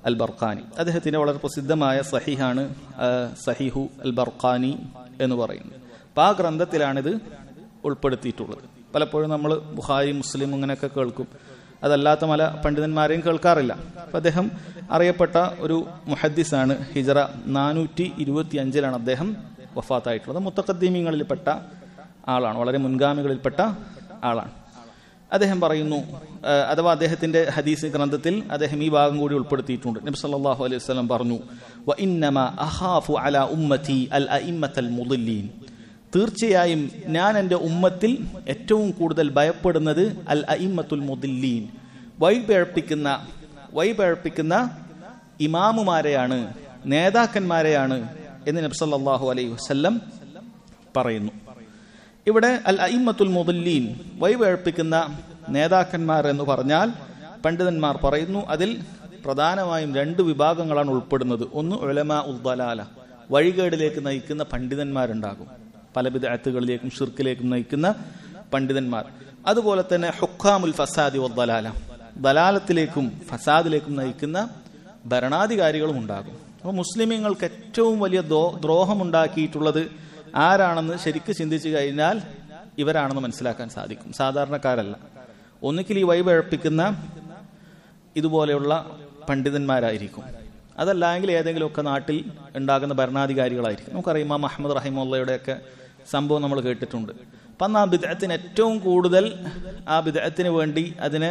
Al Barkhani അദ്ദേഹത്തിന്റെ വളരെ പ്രസിദ്ധമായ സഹിഹാണ് ആ, സഹിഹു അൽ ബർഖാനി എന്ന് പറയുന്നത് അപ്പൊ ആ ഗ്രന്ഥത്തിലാണിത് ഉൾപ്പെടുത്തിയിട്ടുള്ളത് പലപ്പോഴും നമ്മൾ ബുഹാരി മുസ്ലിം ഇങ്ങനെയൊക്കെ കേൾക്കും അതല്ലാത്ത പല പണ്ഡിതന്മാരെയും കേൾക്കാറില്ല അപ്പൊ അദ്ദേഹം അറിയപ്പെട്ട ഒരു മുഹദ്ദിസാണ് ഹിജറ നാനൂറ്റി ഇരുപത്തി അഞ്ചിലാണ് അദ്ദേഹം വഫാത്തായിട്ടുള്ളത് മുത്തഖദ്ദീമിങ്ങളിൽപ്പെട്ട ആളാണ് വളരെ മുൻഗാമികളിൽപ്പെട്ട ആളാണ് അദ്ദേഹം പറയുന്നു ആ, അഥവാ അദ്ദേഹത്തിന്റെ ഹദീസ് ഗ്രന്ഥത്തിൽ അദ്ദേഹം ഈ ഭാഗം കൂടി ഉൾപ്പെടുത്തിയിട്ടുണ്ട് നബി സല്ലല്ലാഹു അലൈഹി വസല്ലം പറഞ്ഞു വ ഇന്നമ അഖാഫു അലാ ഉമ്മത്തി അൽ അഇമ്മത്തൽ മുദല്ലീൻ തീർച്ചയായും ഞാൻ എൻ്റെ ഉമ്മത്തിൽ ഏറ്റവും കൂടുതൽ ഭയപ്പെടുന്നത് അൽ അയിമ്മത്തുൽ മുദില്ലീൻ വഴിപഴപ്പിക്കുന്ന വഴിപഴപ്പിക്കുന്ന ഇമാമുമാരെയാണ് നേതാക്കന്മാരെയാണ് എന്ന് നബ്സല്ലാഹു അലൈഹി വസല്ലം പറയുന്നു ഇവിടെ അൽ അയിമ്മത്തുൽ മുദല്ലീൻ വഴിപഴപ്പിക്കുന്ന നേതാക്കന്മാർ എന്ന് പറഞ്ഞാൽ പണ്ഡിതന്മാർ പറയുന്നു അതിൽ പ്രധാനമായും രണ്ട് വിഭാഗങ്ങളാണ് ഉൾപ്പെടുന്നത് ഒന്ന് ഉലമ ഉദ്ദലാല വഴികേടിലേക്ക് നയിക്കുന്ന പണ്ഡിതന്മാരുണ്ടാകും പല വിദഗ്ധകളിലേക്കും ഷിർക്കിലേക്കും നയിക്കുന്ന പണ്ഡിതന്മാർ അതുപോലെ തന്നെ ഹുക്കാമുൽ ഫസാദി വദ്ദലാല ദലാലത്തിലേക്കും ഫസാദിലേക്കും നയിക്കുന്ന ഭരണാധികാരികളും ഉണ്ടാകും അപ്പോൾ മുസ്ലിമീങ്ങൾക്ക് ഏറ്റവും വലിയ ദോ- ദ്രോഹമുണ്ടാക്കിയിട്ടുള്ളത് ആരാണെന്ന് ശരിക്ക് ചിന്തിച്ചു കഴിഞ്ഞാൽ ഇവരാണെന്ന് മനസ്സിലാക്കാൻ സാധിക്കും സാധാരണക്കാരല്ല ഒന്നുകിൽ ഈ വഴിപഴപ്പിക്കുന്ന ഇതുപോലെയുള്ള പണ്ഡിതന്മാരായിരിക്കും അതല്ലെങ്കിൽ ഏതെങ്കിലുമൊക്കെ നാട്ടിൽ ഉണ്ടാകുന്ന ഭരണാധികാരികളായിരിക്കും നമുക്കറിയാം ഇമാം അഹമ്മദ് റഹിമുള്ളയുടെയൊക്കെ സംഭവം നമ്മൾ കേട്ടിട്ടുണ്ട് അപ്പം അന്ന് ആ ബിദഅത്തിന് ഏറ്റവും കൂടുതൽ ആ ബിദഅത്തിന് വേണ്ടി അതിനെ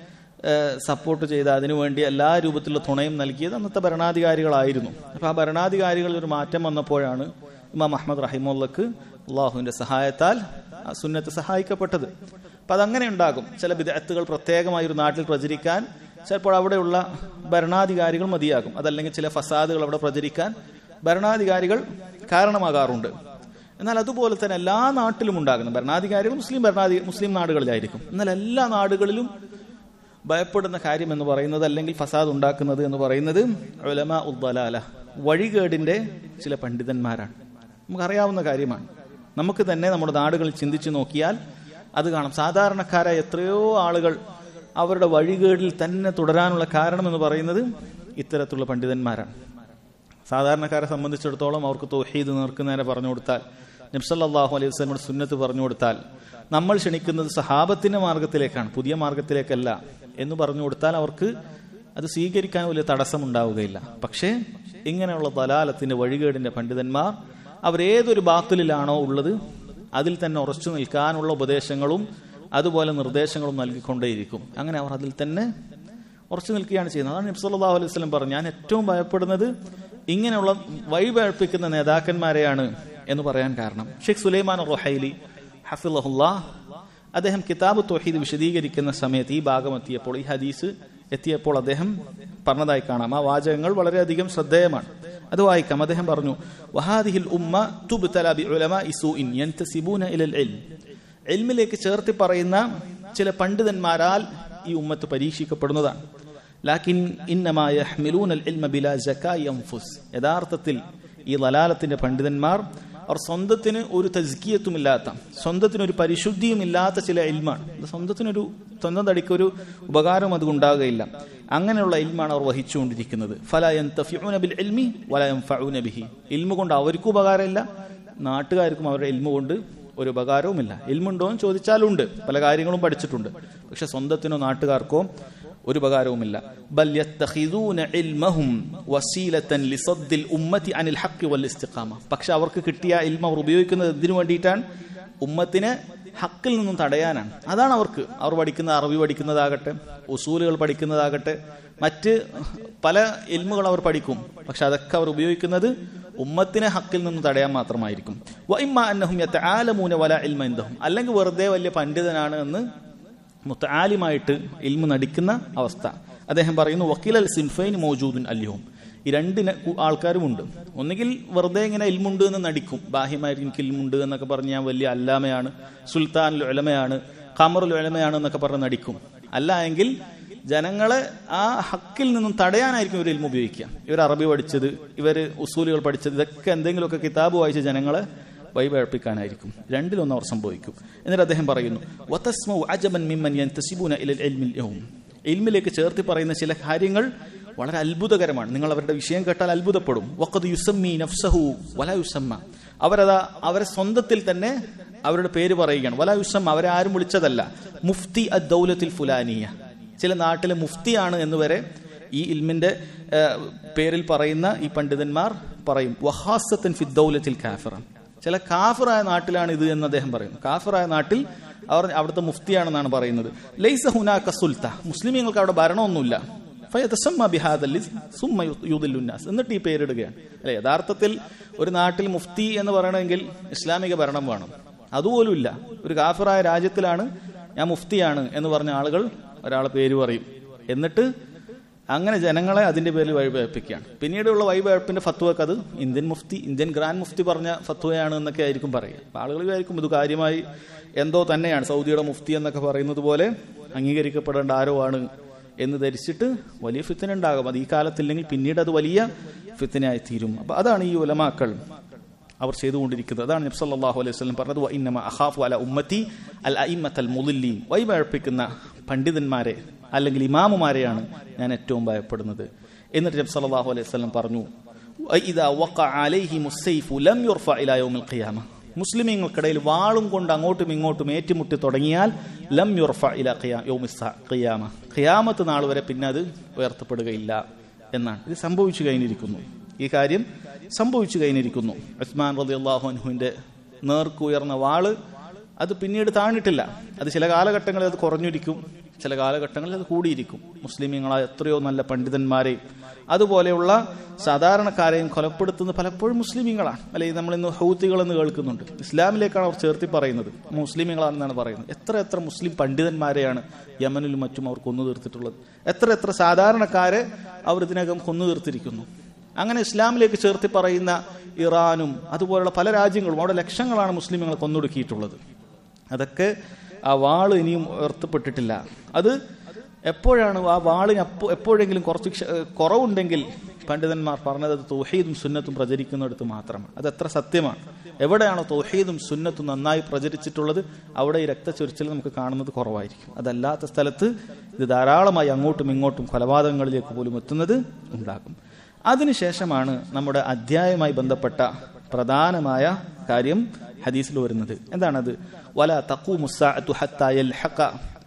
സപ്പോർട്ട് ചെയ്ത അതിനു വേണ്ടി എല്ലാ രൂപത്തിലുള്ള തുണയും നൽകിയത് അന്നത്തെ ഭരണാധികാരികളായിരുന്നു അപ്പൊ ആ ഭരണാധികാരികളിൽ ഒരു മാറ്റം വന്നപ്പോഴാണ് ഇമാം അഹമ്മദ് റഹിമുള്ളക്ക് അള്ളാഹുവിന്റെ സഹായത്താൽ ആ സുന്നത്ത് സഹായിക്കപ്പെട്ടത് അപ്പൊ അതങ്ങനെ ഉണ്ടാകും ചില വിദഗ്ധകൾ പ്രത്യേകമായി ഒരു നാട്ടിൽ പ്രചരിക്കാൻ ചിലപ്പോൾ അവിടെയുള്ള ഭരണാധികാരികൾ മതിയാകും അതല്ലെങ്കിൽ ചില ഫസാദുകൾ അവിടെ പ്രചരിക്കാൻ ഭരണാധികാരികൾ കാരണമാകാറുണ്ട് എന്നാൽ അതുപോലെ തന്നെ എല്ലാ നാട്ടിലും ഉണ്ടാകുന്ന ഭരണാധികാരികൾ മുസ്ലിം ഭരണാധി മുസ്ലിം നാടുകളിലായിരിക്കും എന്നാൽ എല്ലാ നാടുകളിലും ഭയപ്പെടുന്ന കാര്യം എന്ന് പറയുന്നത് അല്ലെങ്കിൽ ഫസാദ് ഉണ്ടാക്കുന്നത് എന്ന് പറയുന്നത് ഉലമ ഉദ്ദലാല വഴികേടിന്റെ ചില പണ്ഡിതന്മാരാണ് നമുക്കറിയാവുന്ന കാര്യമാണ് നമുക്ക് തന്നെ നമ്മുടെ നാടുകളിൽ ചിന്തിച്ചു നോക്കിയാൽ അത് കാണാം സാധാരണക്കാരായ എത്രയോ ആളുകൾ അവരുടെ വഴികേടിൽ തന്നെ തുടരാനുള്ള കാരണം എന്ന് പറയുന്നത് ഇത്തരത്തിലുള്ള പണ്ഡിതന്മാരാണ് സാധാരണക്കാരെ സംബന്ധിച്ചിടത്തോളം അവർക്ക് തൗഹീദ് നേർക്കുന്നതിനെ പറഞ്ഞു കൊടുത്താൽ നബ്സല്ലാഹു അലൈഹി വസ്ലമിയുടെ സുന്നത്ത് പറഞ്ഞു കൊടുത്താൽ നമ്മൾ ക്ഷണിക്കുന്നത് സഹാബത്തിന്റെ മാർഗത്തിലേക്കാണ് പുതിയ മാർഗത്തിലേക്കല്ല എന്ന് പറഞ്ഞു കൊടുത്താൽ അവർക്ക് അത് സ്വീകരിക്കാൻ വലിയ തടസ്സമുണ്ടാവുകയില്ല പക്ഷേ ഇങ്ങനെയുള്ള ദലാലത്തിന്റെ വഴികേടിന്റെ പണ്ഡിതന്മാർ അവരേതൊരു ബാത്തിലാണോ ഉള്ളത് അതിൽ തന്നെ ഉറച്ചു നിൽക്കാനുള്ള ഉപദേശങ്ങളും അതുപോലെ നിർദ്ദേശങ്ങളും നൽകിക്കൊണ്ടേയിരിക്കും അങ്ങനെ അവർ അതിൽ തന്നെ ഉറച്ചു നിൽക്കുകയാണ് ചെയ്യുന്നത് അതാണ് നബ്സല്ലാഹു അലൈഹി വസ്ലം പറഞ്ഞു ഞാൻ ഏറ്റവും ഭയപ്പെടുന്നത് ഇങ്ങനെയുള്ള വഴിപഴപ്പിക്കുന്ന നേതാക്കന്മാരെയാണ് എന്ന് പറയാൻ കാരണം ഷെയ്ഖ് സുലൈമാൻ റൊഹൈലി ഹഫിള്ളാ അദ്ദേഹം കിതാബ് തൊഹീദ് വിശദീകരിക്കുന്ന സമയത്ത് ഈ ഭാഗം എത്തിയപ്പോൾ ഈ ഹദീസ് എത്തിയപ്പോൾ അദ്ദേഹം പറഞ്ഞതായി കാണാം ആ വാചകങ്ങൾ വളരെയധികം ശ്രദ്ധേയമാണ് അത് വായിക്കാം അദ്ദേഹം പറഞ്ഞു വഹാദിഹിൽ ഉമ്മ തുബ്തല ബി ഉലമാഇ സൂഇൻ യൻതസിബൂന ഇലൽ ഇൽം എൽമിലേക്ക് ചേർത്തി പറയുന്ന ചില പണ്ഡിതന്മാരാൽ ഈ ഉമ്മത്ത് പരീക്ഷിക്കപ്പെടുന്നതാണ് ലാക്കിൻ ഇന്നമായ യഹ്മിലൂനൽ ഇൽമ ബിലാ ജക്കാ യൻഫുസ് യഥാർത്ഥത്തിൽ ഈ ലലാലത്തിന്റെ പണ്ഡിതന്മാർ അവർ സ്വന്തത്തിന് ഒരു തസ്കിയത്തുമില്ലാത്ത സ്വന്തത്തിന് ഒരു പരിശുദ്ധിയും ഇല്ലാത്ത ചില ഇൽമാണ് ഇത് സ്വന്തത്തിനൊരു സ്വന്തം തടിക്ക് ഒരു ഉപകാരം അത് ഉണ്ടാകുകയില്ല അങ്ങനെയുള്ള ഇൽമാണ് അവർ വഹിച്ചുകൊണ്ടിരിക്കുന്നത് ഫലയൻ ബിൽ ഇൽമി വലയം ബിഹി ഇൽമ കൊണ്ട് അവർക്കും ഉപകാരമില്ല നാട്ടുകാർക്കും അവരുടെ ഇൽമ കൊണ്ട് ഒരു ഉപകാരവുമില്ല ഇൽമുണ്ടോ എന്ന് ചോദിച്ചാലുണ്ട് പല കാര്യങ്ങളും പഠിച്ചിട്ടുണ്ട് പക്ഷെ സ്വന്തത്തിനോ നാട്ടുകാർക്കോ ഒരു ഉപകാരവുമില്ല ബൽ യത്തഖിദൂന ഇൽമഹും വസീലതൻ ലിസദ്ദിൽ ഉമ്മത്തി അനിൽ ഹഖ് വൽ ഇസ്തിഖാമ പക്ഷെ അവർക്ക് കിട്ടിയ ഇൽമ അവർ ഉപയോഗിക്കുന്നത് എന്തിനു വേണ്ടിയിട്ടാണ് ഉമ്മത്തിനെ ഹക്കിൽ നിന്നും തടയാനാണ് അതാണ് അവർക്ക് അവർ പഠിക്കുന്ന അറബി പഠിക്കുന്നതാകട്ടെ ഉസൂലുകൾ പഠിക്കുന്നതാകട്ടെ മറ്റ് പല ഇൽമുകൾ അവർ പഠിക്കും പക്ഷെ അതൊക്കെ അവർ ഉപയോഗിക്കുന്നത് ഉമ്മത്തിനെ ഹക്കിൽ നിന്ന് തടയാൻ മാത്രമായിരിക്കും വൈമ്മ അന്നഹും യത്തആലമൂന വല ഇൽമ ഇൻദഹും അല്ലെങ്കിൽ വെറുതെ വലിയ പണ്ഡിതനാണ് എന്ന് മുത്താലിമായിട്ട് ഇൽമു നടിക്കുന്ന അവസ്ഥ അദ്ദേഹം പറയുന്നു വക്കീൽ അൽ സിൻഫൈൻ മോജൂദുൻ അല്യവും ഈ രണ്ട് ആൾക്കാരും ഉണ്ട് ഒന്നുകിൽ വെറുതെ ഇങ്ങനെ ഇൽമുണ്ട് എന്ന് നടിക്കും ബാഹ്യമായിട്ട് എനിക്ക് ഇൽമുണ്ട് എന്നൊക്കെ പറഞ്ഞ് ഞാൻ വലിയ അല്ലാമയാണ് സുൽത്താൻ ഉലമയാണ് ഖമറുൽ ഉലമയാണ് എന്നൊക്കെ പറഞ്ഞ് നടിക്കും അല്ല എങ്കിൽ ജനങ്ങളെ ആ ഹക്കിൽ നിന്നും തടയാനായിരിക്കും ഇവർ ഇൽമ ഉപയോഗിക്കുക ഇവർ അറബി പഠിച്ചത് ഇവർ ഉസൂലുകൾ പഠിച്ചത് ഇതൊക്കെ എന്തെങ്കിലുമൊക്കെ കിതാബ് വായിച്ച് ജനങ്ങളെ വഴിപഴപ്പിക്കാനായിരിക്കും രണ്ടിലൊന്നും അവർ സംഭവിക്കും എന്നിട്ട് അദ്ദേഹം പറയുന്നു വതസ്മഉ അജബൻ മിമ്മൻ യൻതസിബൂന ഇലൽ ഇൽമിൽ യൗം ഇൽമിലേക്ക് ചേർത്തി പറയുന്ന ചില കാര്യങ്ങൾ വളരെ അത്ഭുതകരമാണ് നിങ്ങൾ അവരുടെ വിഷയം കേട്ടാൽ അത്ഭുതപ്പെടും വഖദ് യുസമ്മി നഫ്സഹു വല യുസമ്മ അവരതാ അവരെ സ്വന്തത്തിൽ തന്നെ അവരുടെ പേര് പറയുകയാണ് വല യുസമ്മ അവരെ ആരും വിളിച്ചതല്ല മുഫ്തി അദ് ദൗലത്തിൽ ഫുലാനിയ ചില നാട്ടിലെ മുഫ്തിയാണ് എന്ന് വരെ ഈ ഇൽമിന്റെ ഏഹ്, പേരിൽ പറയുന്ന ഈ പണ്ഡിതന്മാർ പറയും വഹാസത്തൻ ഫി ദൗലത്തിൽ കാഫിറ ചില കാഫിറായ നാട്ടിലാണ് ഇത് എന്ന് അദ്ദേഹം പറയുന്നു കാഫിറായ നാട്ടിൽ അവർ അവിടുത്തെ മുഫ്തിയാണെന്നാണ് പറയുന്നത് ലൈസ ഹുനാക സുൽത്ത മുസ്ലിമീങ്ങൾക്ക് അവിടെ ഭരണമൊന്നുമില്ല ഫയതസമ്മ ബിഹാദൽ സുമ്മ യുദില്ലുന്നാസ് എന്നിട്ട് ഈ പേരിടുകയാണ് അല്ലെ യഥാർത്ഥത്തിൽ ഒരു നാട്ടിൽ മുഫ്തി എന്ന് പറയണമെങ്കിൽ ഇസ്ലാമിക ഭരണം വേണം അതുപോലും ഇല്ല ഒരു കാഫിറായ രാജ്യത്തിലാണ് ഞാൻ മുഫ്തിയാണ് എന്ന് പറഞ്ഞ ആളുകൾ ഒരാളെ പേര് പറയും എന്നിട്ട് അങ്ങനെ ജനങ്ങളെ അതിന്റെ പേരിൽ വഴിപഴപ്പിക്കുകയാണ് പിന്നീടുള്ള വഴിപഴപ്പിന്റെ ഫത്വക്ക് അത് ഇന്ത്യൻ മുഫ്തി ഇന്ത്യൻ ഗ്രാൻഡ് മുഫ്തി പറഞ്ഞ ഫത്വയാണ് എന്നൊക്കെ ആയിരിക്കും പറയുക അപ്പൊ ആളുകൾ വിചാരിക്കും ഇത് കാര്യമായി എന്തോ തന്നെയാണ് സൗദിയുടെ മുഫ്തി എന്നൊക്കെ പറയുന്നത് പോലെ അംഗീകരിക്കപ്പെടേണ്ട ആരോ ആണ് എന്ന് ധരിച്ചിട്ട് വലിയ ഫിത്തിന ഉണ്ടാകും അത് ഈ കാലത്തില്ലെങ്കിൽ പിന്നീട് അത് വലിയ ഫിത്തിനായി തീരും അപ്പൊ അതാണ് ഈ ഉലമാക്കൾ അവർ ചെയ്തുകൊണ്ടിരിക്കുന്നത് അതാണ് നബി സല്ലല്ലാഹു അലൈഹി വസല്ലം പറഞ്ഞത് "വ ഇന്നമ അഖാഫു അല ഉമ്മത്തി അൽ അഇമ്മത്തൽ മുളില്ലീൻ വഴിപഴപ്പിക്കുന്ന പണ്ഡിതന്മാരെ അല്ലെങ്കിൽ ഇമാമുമാരെയാണ് ഞാൻ ഏറ്റവും ഭയപ്പെടുന്നത് എന്നിട്ട് നബി സല്ലല്ലാഹു അലൈഹി വസല്ലം പറഞ്ഞു "വഇദാ വഖഅ അലൈഹിമുസ് സൈഫു ലം യുർഫ ഇലാ യൗമിൽ ഖിയാമ മുസ്ലിമീങ്ങൾക്കിടയിൽ വാളും കൊണ്ട് അങ്ങോട്ടും ഇങ്ങോട്ടും ഏറ്റുമുട്ടി തുടങ്ങിയാൽ ലം യുർഫ ഇല ഖിയാ- യൗമിസ് സ- ഖിയാമ ഖിയാമത്ത് നാൾ വരെ പിന്നെ അത് ഉയർത്തപ്പെടുകയില്ല എന്നാണ് ഇത് സംഭവിച്ചു കഴിഞ്ഞിരിക്കുന്നു ഈ കാര്യം സംഭവിച്ചു കഴിഞ്ഞിരിക്കുന്നു ഉസ്മാൻ റതി അള്ളാഹു അൻഹുവിന്റെ നേർക്ക് ഉയർന്ന വാള് അത് പിന്നീട് താണിട്ടില്ല അത് ചില കാലഘട്ടങ്ങളിൽ അത് കുറഞ്ഞിരിക്കും ചില കാലഘട്ടങ്ങളിൽ അത് കൂടിയിരിക്കും മുസ്ലിമീങ്ങളായ എത്രയോ നല്ല പണ്ഡിതന്മാരെയും അതുപോലെയുള്ള സാധാരണക്കാരെയും കൊലപ്പെടുത്തുന്നത് പലപ്പോഴും മുസ്ലിമീങ്ങളാണ് അല്ലെങ്കിൽ നമ്മൾ ഇന്ന് ഹൗത്തികൾ എന്ന് കേൾക്കുന്നുണ്ട് ഇസ്ലാമിലേക്കാണ് അവർ ചേർത്തി പറയുന്നത് മുസ്ലിമീങ്ങളാണെന്നാണ് പറയുന്നത് എത്ര എത്ര മുസ്ലിം പണ്ഡിതന്മാരെയാണ് യമനിലും മറ്റും അവർ കൊന്നു തീർത്തിട്ടുള്ളത് എത്ര എത്ര സാധാരണക്കാരെ അവർ ഇതിനകം കൊന്നു തീർത്തിരിക്കുന്നു അങ്ങനെ ഇസ്ലാമിലേക്ക് ചേർത്തി പറയുന്ന ഇറാനും അതുപോലുള്ള പല രാജ്യങ്ങളും അവിടെ ലക്ഷങ്ങളാണ് മുസ്ലിമുകളെ കൊന്നൊടുക്കിയിട്ടുള്ളത് അതൊക്കെ ആ വാള് ഇനിയും ഉയർത്തപ്പെട്ടിട്ടില്ല അത് എപ്പോഴാണ് ആ വാളിന് അപ്പോ എപ്പോഴെങ്കിലും കുറച്ച് ക്ഷ- കുറവുണ്ടെങ്കിൽ പണ്ഡിതന്മാർ പറഞ്ഞത് അത് തൗഹീദും സുന്നത്തും പ്രചരിക്കുന്നിടത്ത് മാത്രമാണ് അത് എത്ര സത്യമാണ് എവിടെയാണോ തൗഹീദും സുന്നത്തും നന്നായി പ്രചരിച്ചിട്ടുള്ളത് അവിടെ ഈ രക്തച്ചൊരിച്ചിൽ നമുക്ക് കാണുന്നത് കുറവായിരിക്കും അതല്ലാത്ത സ്ഥലത്ത് ഇത് ധാരാളമായി അങ്ങോട്ടും ഇങ്ങോട്ടും കൊലപാതകങ്ങളിലേക്ക് പോലും എത്തുന്നത് ഉണ്ടാകും അതിനുശേഷമാണ് നമ്മുടെ അധ്യായവുമായി ബന്ധപ്പെട്ട പ്രധാനമായ കാര്യം ഹദീസിൽ വരുന്നത് എന്താണത് വല തഖൂ മുസാഅത്തു ഹത്താ യൽഹഖ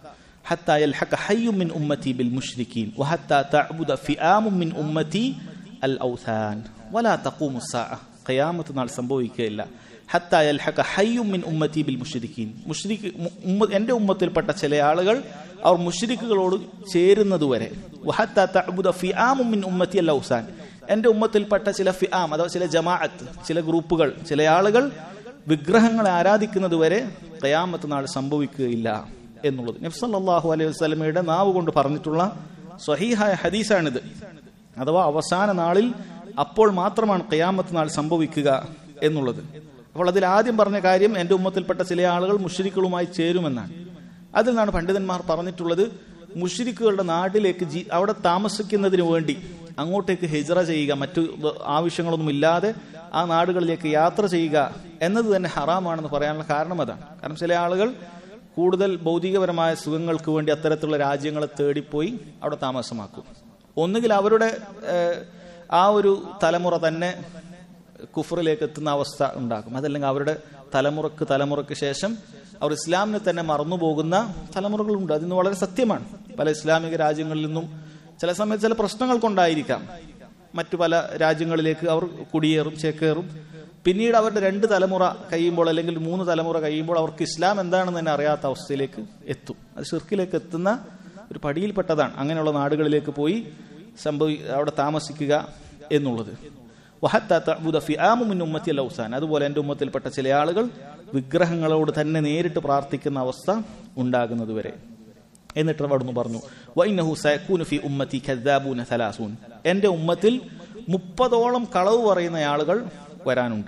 حتى يلحق حي من أمتي بالمشركين وحتى تعبد فئام من أمتي الأوثان ولا تقوم الساعة قيامة നാൾ സംഭവിക്കുകയില്ല ഹത്ത യൽഹഖ ഹയ്യും മിൻ ഉമ്മത്തി ബിൽ മുഷ്രിക്കീൻ മുഷ്രിക്ക് ഉമ്മ എൻ്റെ ഉമ്മത്തിൽപ്പെട്ട ചില ആളുകൾ അവർ മുഷ്രിക്കുകളോട് ചേരുന്നതുവരെ വഹത്ത തഅബുദ ഫിആമും മിൻ ഉമ്മത്തി അൽ ഔസാൻ എൻ്റെ ഉമ്മത്തിൽപ്പെട്ട ചില ഫിആം അഥവാ ചില ജമാഅത്ത് ചില ഗ്രൂപ്പുകൾ ചില ആളുകൾ വിഗ്രഹങ്ങളെ ആരാധിക്കുന്നത് വരെ ഖയാമത്ത് നാൾ സംഭവിക്കുകയില്ല എന്നുള്ളത് നബ്സല്ലാഹു അലൈഹി വസ്ലമയുടെ നാവ് കൊണ്ട് പറഞ്ഞിട്ടുള്ള സ്വഹീഹായ ഹദീസാണിത് അഥവാ അവസാന നാളിൽ അപ്പോൾ മാത്രമാണ് ഖയാമത്ത് നാൾ സംഭവിക്കുക എന്നുള്ളത് അപ്പോൾ അതിൽ ആദ്യം പറഞ്ഞ കാര്യം എൻ്റെ ഉമ്മത്തിൽപ്പെട്ട ചില ആളുകൾ മുഷരിക്കുകളുമായി ചേരുമെന്നാണ് അതിൽ നിന്നാണ് പണ്ഡിതന്മാർ പറഞ്ഞിട്ടുള്ളത് മുഷരിക്കുകളുടെ നാട്ടിലേക്ക് ജീ അവിടെ താമസിക്കുന്നതിന് വേണ്ടി അങ്ങോട്ടേക്ക് ഹിജറ ചെയ്യുക മറ്റു ആവശ്യങ്ങളൊന്നും ഇല്ലാതെ ആ നാടുകളിലേക്ക് യാത്ര ചെയ്യുക എന്നത് തന്നെ ഹറാമാണെന്ന് പറയാനുള്ള കാരണം അതാണ് കാരണം ചില ആളുകൾ കൂടുതൽ ഭൗതികപരമായ സുഖങ്ങൾക്ക് വേണ്ടി അത്തരത്തിലുള്ള രാജ്യങ്ങളെ തേടിപ്പോയി അവിടെ താമസമാക്കും ഒന്നുകിൽ അവരുടെ ഏഹ്, ആ ഒരു തലമുറ തന്നെ കുഫറിലേക്ക് എത്തുന്ന അവസ്ഥ ഉണ്ടാക്കും അതല്ലെങ്കിൽ അവരുടെ തലമുറക്ക് തലമുറക്ക് ശേഷം അവർ ഇസ്ലാമിനെ തന്നെ മറന്നുപോകുന്ന തലമുറകളുണ്ട് അതിന് വളരെ സത്യമാണ് പല ഇസ്ലാമിക രാജ്യങ്ങളിൽ നിന്നും ചില സമയത്ത് ചില പ്രശ്നങ്ങൾ കൊണ്ടായിരിക്കാം മറ്റു പല രാജ്യങ്ങളിലേക്ക് അവർ കുടിയേറും ചേക്കേറും പിന്നീട് അവരുടെ രണ്ട് തലമുറ കഴിയുമ്പോൾ അല്ലെങ്കിൽ മൂന്ന് തലമുറ കഴിയുമ്പോൾ അവർക്ക് ഇസ്ലാം എന്താണെന്ന് തന്നെ അറിയാത്ത അവസ്ഥയിലേക്ക് എത്തും അത് ഷിർക്കിലേക്ക് എത്തുന്ന ഒരു പടിയിൽപ്പെട്ടതാണ് അങ്ങനെയുള്ള നാടുകളിലേക്ക് പോയി സംഭവി അവിടെ താമസിക്കുക എന്നുള്ളത് വഹത്ത തഅബുദ ഫിആമു മിൻ ഉമ്മത്തി അൽ-ഔസാൻ അതുപോലെ എൻ്റെ ഉമ്മത്തിൽപ്പെട്ട ചില ആളുകൾ വിഗ്രഹങ്ങളോട് തന്നെ നേരിട്ട് പ്രാർത്ഥിക്കുന്ന അവസ്ഥ ഉണ്ടാകുന്നത് വരെ എന്നിട്ട് അവിടുന്ന് പറഞ്ഞു വൈനഹു സയക്കൂനു ഫി ഉമ്മത്തി കദ്ദാബൂന സലാസൂൻ എൻ്റെ ഉമ്മത്തിൽ മുപ്പതോളം കളവ് പറയുന്ന ആളുകൾ വരാനുണ്ട്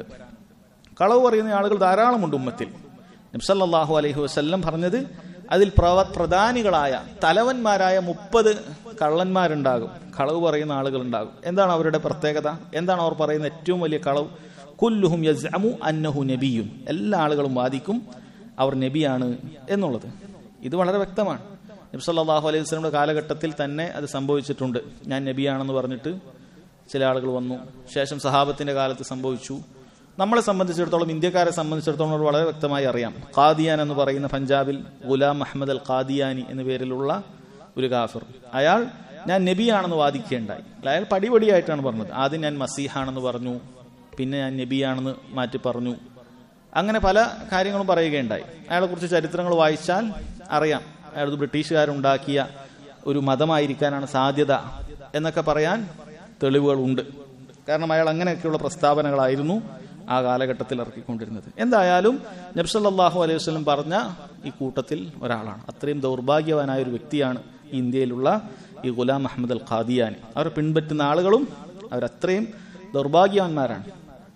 കളവ് പറയുന്ന ആളുകൾ ധാരാളമുണ്ട് ഉമ്മത്തിൽ നബ്സല്ലാഹു അലൈഹി വസല്ലം പറഞ്ഞത് അതിൽ പ്രവ പ്രധാനികളായ തലവന്മാരായ മുപ്പത് കള്ളന്മാരുണ്ടാകും കളവ് പറയുന്ന ആളുകൾ ഉണ്ടാകും എന്താണ് അവരുടെ പ്രത്യേകത എന്താണ് അവർ പറയുന്ന ഏറ്റവും വലിയ കളവ് കുല്ലുഹും യസ്അമു അന്നഹു നബിയും എല്ലാ ആളുകളും വാദിക്കും അവർ നബിയാണ് എന്നുള്ളത് ഇത് വളരെ വ്യക്തമാണ് നബ്സല്ലാഹു അലൈഹി വസ്ലമിയുടെ കാലഘട്ടത്തിൽ തന്നെ അത് സംഭവിച്ചിട്ടുണ്ട് ഞാൻ നബിയാണെന്ന് പറഞ്ഞിട്ട് ചില ആളുകൾ വന്നു ശേഷം സഹാബത്തിന്റെ കാലത്ത് സംഭവിച്ചു നമ്മളെ സംബന്ധിച്ചിടത്തോളം ഇന്ത്യക്കാരെ സംബന്ധിച്ചിടത്തോളം അത് വളരെ വ്യക്തമായി അറിയാം ഖാദിയാൻ എന്ന് പറയുന്ന പഞ്ചാബിൽ ഗുലാം അഹമ്മദ് അൽ ഖാദിയാനി എന്ന പേരിലുള്ള ഒരു കാഫിർ അയാൾ ഞാൻ നബിയാണെന്ന് വാദിക്കുകയുണ്ടായി അയാൾ പടിപടിയായിട്ടാണ് പറഞ്ഞത് ആദ്യം ഞാൻ മസീഹാണെന്ന് പറഞ്ഞു പിന്നെ ഞാൻ നബിയാണെന്ന് മാറ്റി പറഞ്ഞു അങ്ങനെ പല കാര്യങ്ങളും പറയുകയുണ്ടായി അയാളെ കുറിച്ച് ചരിത്രങ്ങൾ വായിച്ചാൽ അറിയാം അയാൾ ബ്രിട്ടീഷുകാരുണ്ടാക്കിയ ഒരു മതമായിരിക്കാനാണ് സാധ്യത എന്നൊക്കെ പറയാൻ തെളിവുകളുണ്ട് കാരണം അയാൾ അങ്ങനെയൊക്കെയുള്ള പ്രസ്താവനകളായിരുന്നു ആ കാലഘട്ടത്തിൽ ഇറക്കിക്കൊണ്ടിരുന്നത് എന്തായാലും നബ്സല്ലാഹു അലൈഹി വസ്ലം പറഞ്ഞ ഈ കൂട്ടത്തിൽ ഒരാളാണ് അത്രയും ദൗർഭാഗ്യവാനായ ഒരു വ്യക്തിയാണ് ഈ ഇന്ത്യയിലുള്ള ഈ ഗുലാം അഹമ്മദ് അൽ ഖാദിയാനി അവരെ പിൻപറ്റുന്ന ആളുകളും അവരത്രയും ദൗർഭാഗ്യവാന്മാരാണ്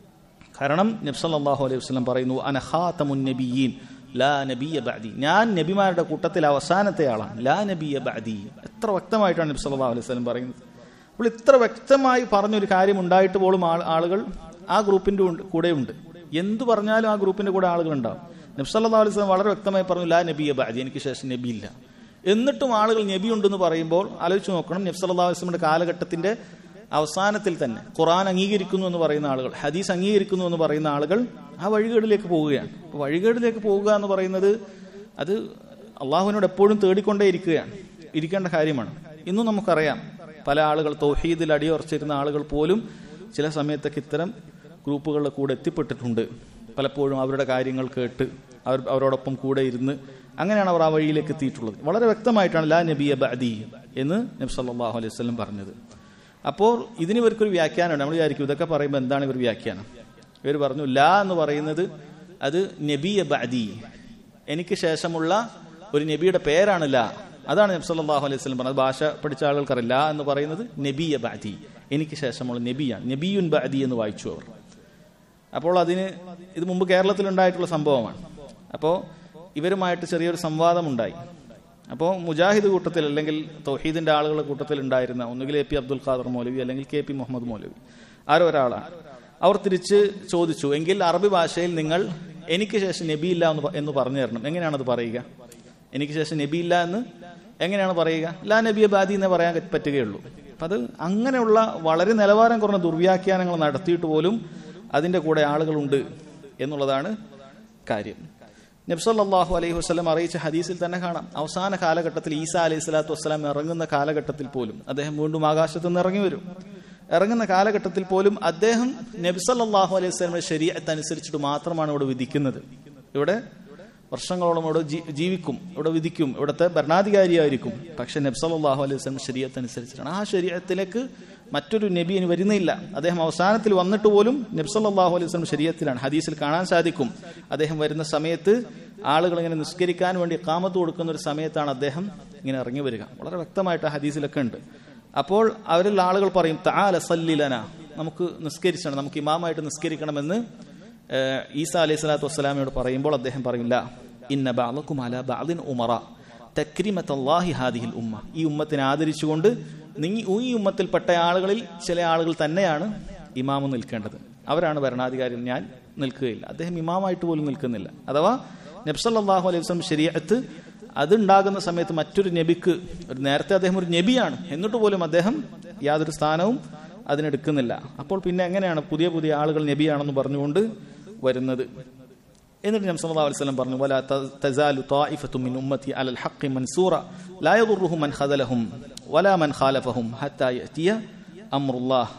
കാരണം നബ്സല്ലാഹു അലൈഹി വസ്ലം പറയുന്നു അനഹാത്തമുൻ നബിയീൻ ലാ നബിയ ബഅദി ഞാൻ നബിമാരുടെ കൂട്ടത്തിൽ അവസാനത്തെ ആളാണ് ലാ നബിയ ബഅദി എത്ര വ്യക്തമായിട്ടാണ് നബി സല്ലല്ലാഹു അലൈഹി വസല്ലം പറയുന്നത് അപ്പോൾ ഇത്ര വ്യക്തമായി പറഞ്ഞൊരു കാര്യം ഉണ്ടായിട്ട് പോലും ആളുകൾ ആ ഗ്രൂപ്പിന്റെ കൂടെ ഉണ്ട് എന്തു പറഞ്ഞാലും ആ ഗ്രൂപ്പിന്റെ കൂടെ ആളുകൾ ഉണ്ടാവും നബി സല്ലല്ലാഹു അലൈഹി വസല്ലം വളരെ വ്യക്തമായി പറഞ്ഞു ലാ നബിയ ബഅദി എനിക്ക് ശേഷം നബി ഇല്ല എന്നിട്ടും ആളുകൾ നബി ഉണ്ടെന്ന് പറയുമ്പോൾ ആലോചിച്ച് നോക്കണം നബി സല്ലല്ലാഹു അലൈഹി വസല്ലമയുടെ കാലഘട്ടത്തിന്റെ അവസാനത്തിൽ തന്നെ ഖുറാൻ അംഗീകരിക്കുന്നു എന്ന് പറയുന്ന ആളുകൾ ഹദീസ് അംഗീകരിക്കുന്നു എന്ന് പറയുന്ന ആളുകൾ ആ വഴികേടിലേക്ക് പോവുകയാണ് അപ്പോൾ വഴികേടിലേക്ക് പോവുക എന്ന് പറയുന്നത് അത് അള്ളാഹുവിനോട് എപ്പോഴും തേടിക്കൊണ്ടേ ഇരിക്കുകയാണ് ഇരിക്കേണ്ട കാര്യമാണ് ഇന്നും നമുക്കറിയാം പല ആളുകൾ തൗഹീദിൽ അടിയുറച്ചിരുന്ന ആളുകൾ പോലും ചില സമയത്തൊക്കെ ഇത്തരം ഗ്രൂപ്പുകളുടെ കൂടെ എത്തിപ്പെട്ടിട്ടുണ്ട് പലപ്പോഴും അവരുടെ കാര്യങ്ങൾ കേട്ട് അവർ അവരോടൊപ്പം കൂടെ ഇരുന്ന് അങ്ങനെയാണ് അവർ ആ വഴിയിലേക്ക് എത്തിയിട്ടുള്ളത് വളരെ വ്യക്തമായിട്ടാണ് ലാ നബിയ ബഅദി എന്ന് നബി സല്ലല്ലാഹു അലൈഹി വസല്ലം പറഞ്ഞത് അപ്പോൾ ഇതിന് ഇവർക്കൊരു വ്യാഖ്യാനമുണ്ട് നമ്മൾ വിചാരിക്കും ഇതൊക്കെ പറയുമ്പോൾ എന്താണ് ഇവർ വ്യാഖ്യാനം ഇവർ പറഞ്ഞു ലാ എന്ന് പറയുന്നത് അത് നബിയ ബഅദി എനിക്ക് ശേഷമുള്ള ഒരു നബിയുടെ പേരാണ് ലാ അതാണ് നബി സല്ലല്ലാഹു അലൈഹി വസല്ലം പറഞ്ഞത് ഭാഷ പഠിച്ച ആളുകൾക്കറിയാം ലാ എന്ന് പറയുന്നത് നബിയ ബഅദി എനിക്ക് ശേഷമുള്ള നബിയാണ് നബിയുൻ ബഅദി എന്ന് വായിച്ചു അവർ അപ്പോൾ അതിന് ഇത് മുമ്പ് കേരളത്തിൽ ഉണ്ടായിട്ടുള്ള സംഭവമാണ് അപ്പോൾ ഇവരുമായിട്ട് ചെറിയൊരു സംവാദം ഉണ്ടായി അപ്പോൾ മുജാഹിദ് കൂട്ടത്തിൽ അല്ലെങ്കിൽ തൗഹീദിന്റെ ആളുകളുടെ കൂട്ടത്തിൽ ഉണ്ടായിരുന്ന ഒന്നുകിൽ എ പി അബ്ദുൽ ഖാദർ മൗലവി അല്ലെങ്കിൽ കെ പി മുഹമ്മദ് മൗലവി ആരോ ഒരാളാണ് അവർ തിരിച്ച് ചോദിച്ചു എങ്കിൽ അറബി ഭാഷയിൽ നിങ്ങൾ എനിക്ക് ശേഷം നബിയില്ല എന്ന് എന്ന് പറഞ്ഞു തരണം എങ്ങനെയാണത് പറയുക എനിക്ക് ശേഷം നബിയില്ല എന്ന് എങ്ങനെയാണ് പറയുക ലാ നബിയ ബാദി എന്നേ പറയാൻ പറ്റുകയുള്ളൂ അപ്പം അത് അങ്ങനെയുള്ള വളരെ നിലവാരം കുറഞ്ഞ ദുർവ്യാഖ്യാനങ്ങൾ നടത്തിയിട്ട് പോലും അതിന്റെ കൂടെ ആളുകളുണ്ട് എന്നുള്ളതാണ് കാര്യം നബ്സല്ലാഹു അലൈഹി വസ്ലം അറിയിച്ച ഹദീസിൽ തന്നെ കാണാം അവസാന കാലഘട്ടത്തിൽ ഈസ അലൈഹി സ്വലാത്തു വസ്സലാം ഇറങ്ങുന്ന കാലഘട്ടത്തിൽ പോലും അദ്ദേഹം വീണ്ടും ആകാശത്ത് നിന്ന് ഇറങ്ങി വരും ഇറങ്ങുന്ന കാലഘട്ടത്തിൽ പോലും അദ്ദേഹം നബ്സല്ലാഹു അലൈഹി വസ്ലമിന്റെ ശരീരത്തെ അനുസരിച്ചിട്ട് മാത്രമാണ് ഇവിടെ വിധിക്കുന്നത് ഇവിടെ വർഷങ്ങളോളം ഇവിടെ ജീവിക്കും ഇവിടെ വിധിക്കും ഇവിടുത്തെ ഭരണാധികാരിയായിരിക്കും പക്ഷെ നബ്സല്ലാഹു അലൈഹി വസ്ലം ശരീരത്തെ അനുസരിച്ചിട്ടാണ് ആ ശരീരത്തിലേക്ക് മറ്റൊരു നബി ഇനി വരുന്നില്ല അദ്ദേഹം അവസാനത്തിൽ വന്നിട്ട് പോലും നബ്സല്ലാഹു അലൈഹി വസ്ലം ശരീരത്തിലാണ് ഹദീസിൽ കാണാൻ സാധിക്കും അദ്ദേഹം വരുന്ന സമയത്ത് ആളുകൾ ഇങ്ങനെ നിസ്കരിക്കാൻ വേണ്ടി കാമത്ത് കൊടുക്കുന്ന ഒരു സമയത്താണ് അദ്ദേഹം ഇങ്ങനെ ഇറങ്ങി വരിക വളരെ വ്യക്തമായിട്ട് ആ ഹദീസിലൊക്കെ ഉണ്ട് അപ്പോൾ അവരിൽ ആളുകൾ പറയും താല സല്ലിലന നമുക്ക് നിസ്കരിക്കണം നമുക്ക് ഇമാമായിട്ട് നിസ്കരിക്കണമെന്ന് ഈസ അലൈഹി സ്വലാത്തു വസ്സലാമയോട് പറയുമ്പോൾ അദ്ദേഹം പറയില്ല ഇന്ന ബാലക്കും അല ബാലിൻ ഉമറ തക്രിമത്തല്ലാഹി ഹാദിഹിൽ ഉമ്മ ഈ ഉമ്മത്തിനെ ആദരിച്ചുകൊണ്ട് നീ ഈ ഉമ്മത്തിൽപ്പെട്ട ആളുകളിൽ ചില ആളുകൾ തന്നെയാണ് ഇമാമ് നിൽക്കേണ്ടത് അവരാണ് ഭരണാധികാരി ഞാൻ നിൽക്കുകയില്ല അദ്ദേഹം ഇമാമായിട്ട് പോലും നിൽക്കുന്നില്ല അഥവാ നബ്സല്ലാഹു അലൈഹി വസ്ലം ശരീരത്ത് അതുണ്ടാകുന്ന സമയത്ത് മറ്റൊരു നബിക്ക് ഒരു നേരത്തെ അദ്ദേഹം ഒരു നബിയാണ് എന്നിട്ട് പോലും അദ്ദേഹം യാതൊരു സ്ഥാനവും അതിനെടുക്കുന്നില്ല അപ്പോൾ പിന്നെ എങ്ങനെയാണ് പുതിയ പുതിയ ആളുകൾ നബിയാണെന്ന് പറഞ്ഞുകൊണ്ട് വരുന്നത് എന്നിട്ട് നബി സല്ലല്ലാഹു അലൈഹി വസല്ലം പറഞ്ഞു വലാ തസാലു ത്വായിഫത്തു മിൻ ഉമ്മത്തി അലൽ ഹഖ് മൻസൂറ ലാ യദുറുഹു മൻ ഖദലഹും വലാ മൻ ഖാലഫഹും ഹത്താ യഅതിയ അംറുല്ലാഹ്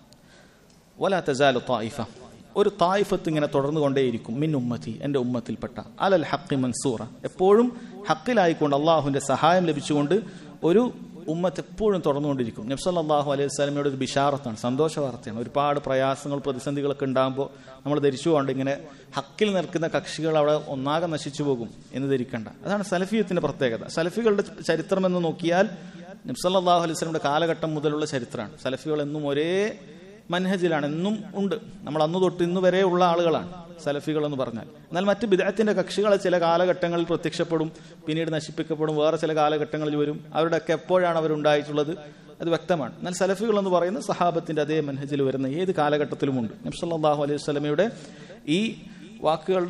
വലാ തസാലു ത്വായിഫ ഒരു തായിഫത്ത് ഇങ്ങനെ തുടർന്നുകൊണ്ടേയിരിക്കും മിൻ ഉമ്മത്തി എൻ്റെ ഉമ്മത്തിൽപ്പെട്ട അലൽ ഹഖ് മൻസൂറ എപ്പോഴും ഹക്കിലായിക്കൊണ്ട് അള്ളാഹുവിന്റെ സഹായം ലഭിച്ചുകൊണ്ട് ഒരു ഉമ്മത്ത് എപ്പോഴും തുറന്നുകൊണ്ടിരിക്കും നബ്സല്ലാഹു അലൈഹി സ്വലമയുടെ ഒരു ബിഷാറത്താണ് സന്തോഷ വാർത്തയാണ് ഒരുപാട് പ്രയാസങ്ങൾ പ്രതിസന്ധികളൊക്കെ ഉണ്ടാകുമ്പോൾ നമ്മൾ ധരിച്ചുകൊണ്ട് ഇങ്ങനെ ഹക്കിൽ നിൽക്കുന്ന കക്ഷികൾ അവിടെ ഒന്നാകെ നശിച്ചു പോകും എന്ന് ധരിക്കേണ്ട അതാണ് സലഫിയത്തിന്റെ പ്രത്യേകത സലഫികളുടെ ചരിത്രം എന്ന് നോക്കിയാൽ നബ്സല്ലാഹു അലൈഹി സ്വലമിയുടെ കാലഘട്ടം മുതലുള്ള ചരിത്രമാണ് സലഫികൾ എന്നും ഒരേ മൻഹജിലാണ് എന്നും ഉണ്ട് നമ്മൾ അന്ന് തൊട്ട് ഇന്ന് വരെ ഉള്ള ആളുകളാണ് സലഫികൾ എന്ന് പറഞ്ഞാൽ എന്നാൽ മറ്റ് ബിദഅത്തിന്റെ കക്ഷികൾ ചില കാലഘട്ടങ്ങളിൽ പ്രത്യക്ഷപ്പെടും പിന്നീട് നശിപ്പിക്കപ്പെടും വേറെ ചില കാലഘട്ടങ്ങളിൽ വരും അവരുടെയൊക്കെ എപ്പോഴാണ് അവരുണ്ടായിട്ടുള്ളത് അത് വ്യക്തമാണ് എന്നാൽ സലഫികൾ എന്ന് പറയുന്ന സഹാബത്തിന്റെ അതേ മൻഹജിൽ വരുന്ന ഏത് കാലഘട്ടത്തിലുമുണ്ട് നബ്സല്ലാഹു അലൈഹി സ്വലമയുടെ ഈ വാക്കുകളുടെ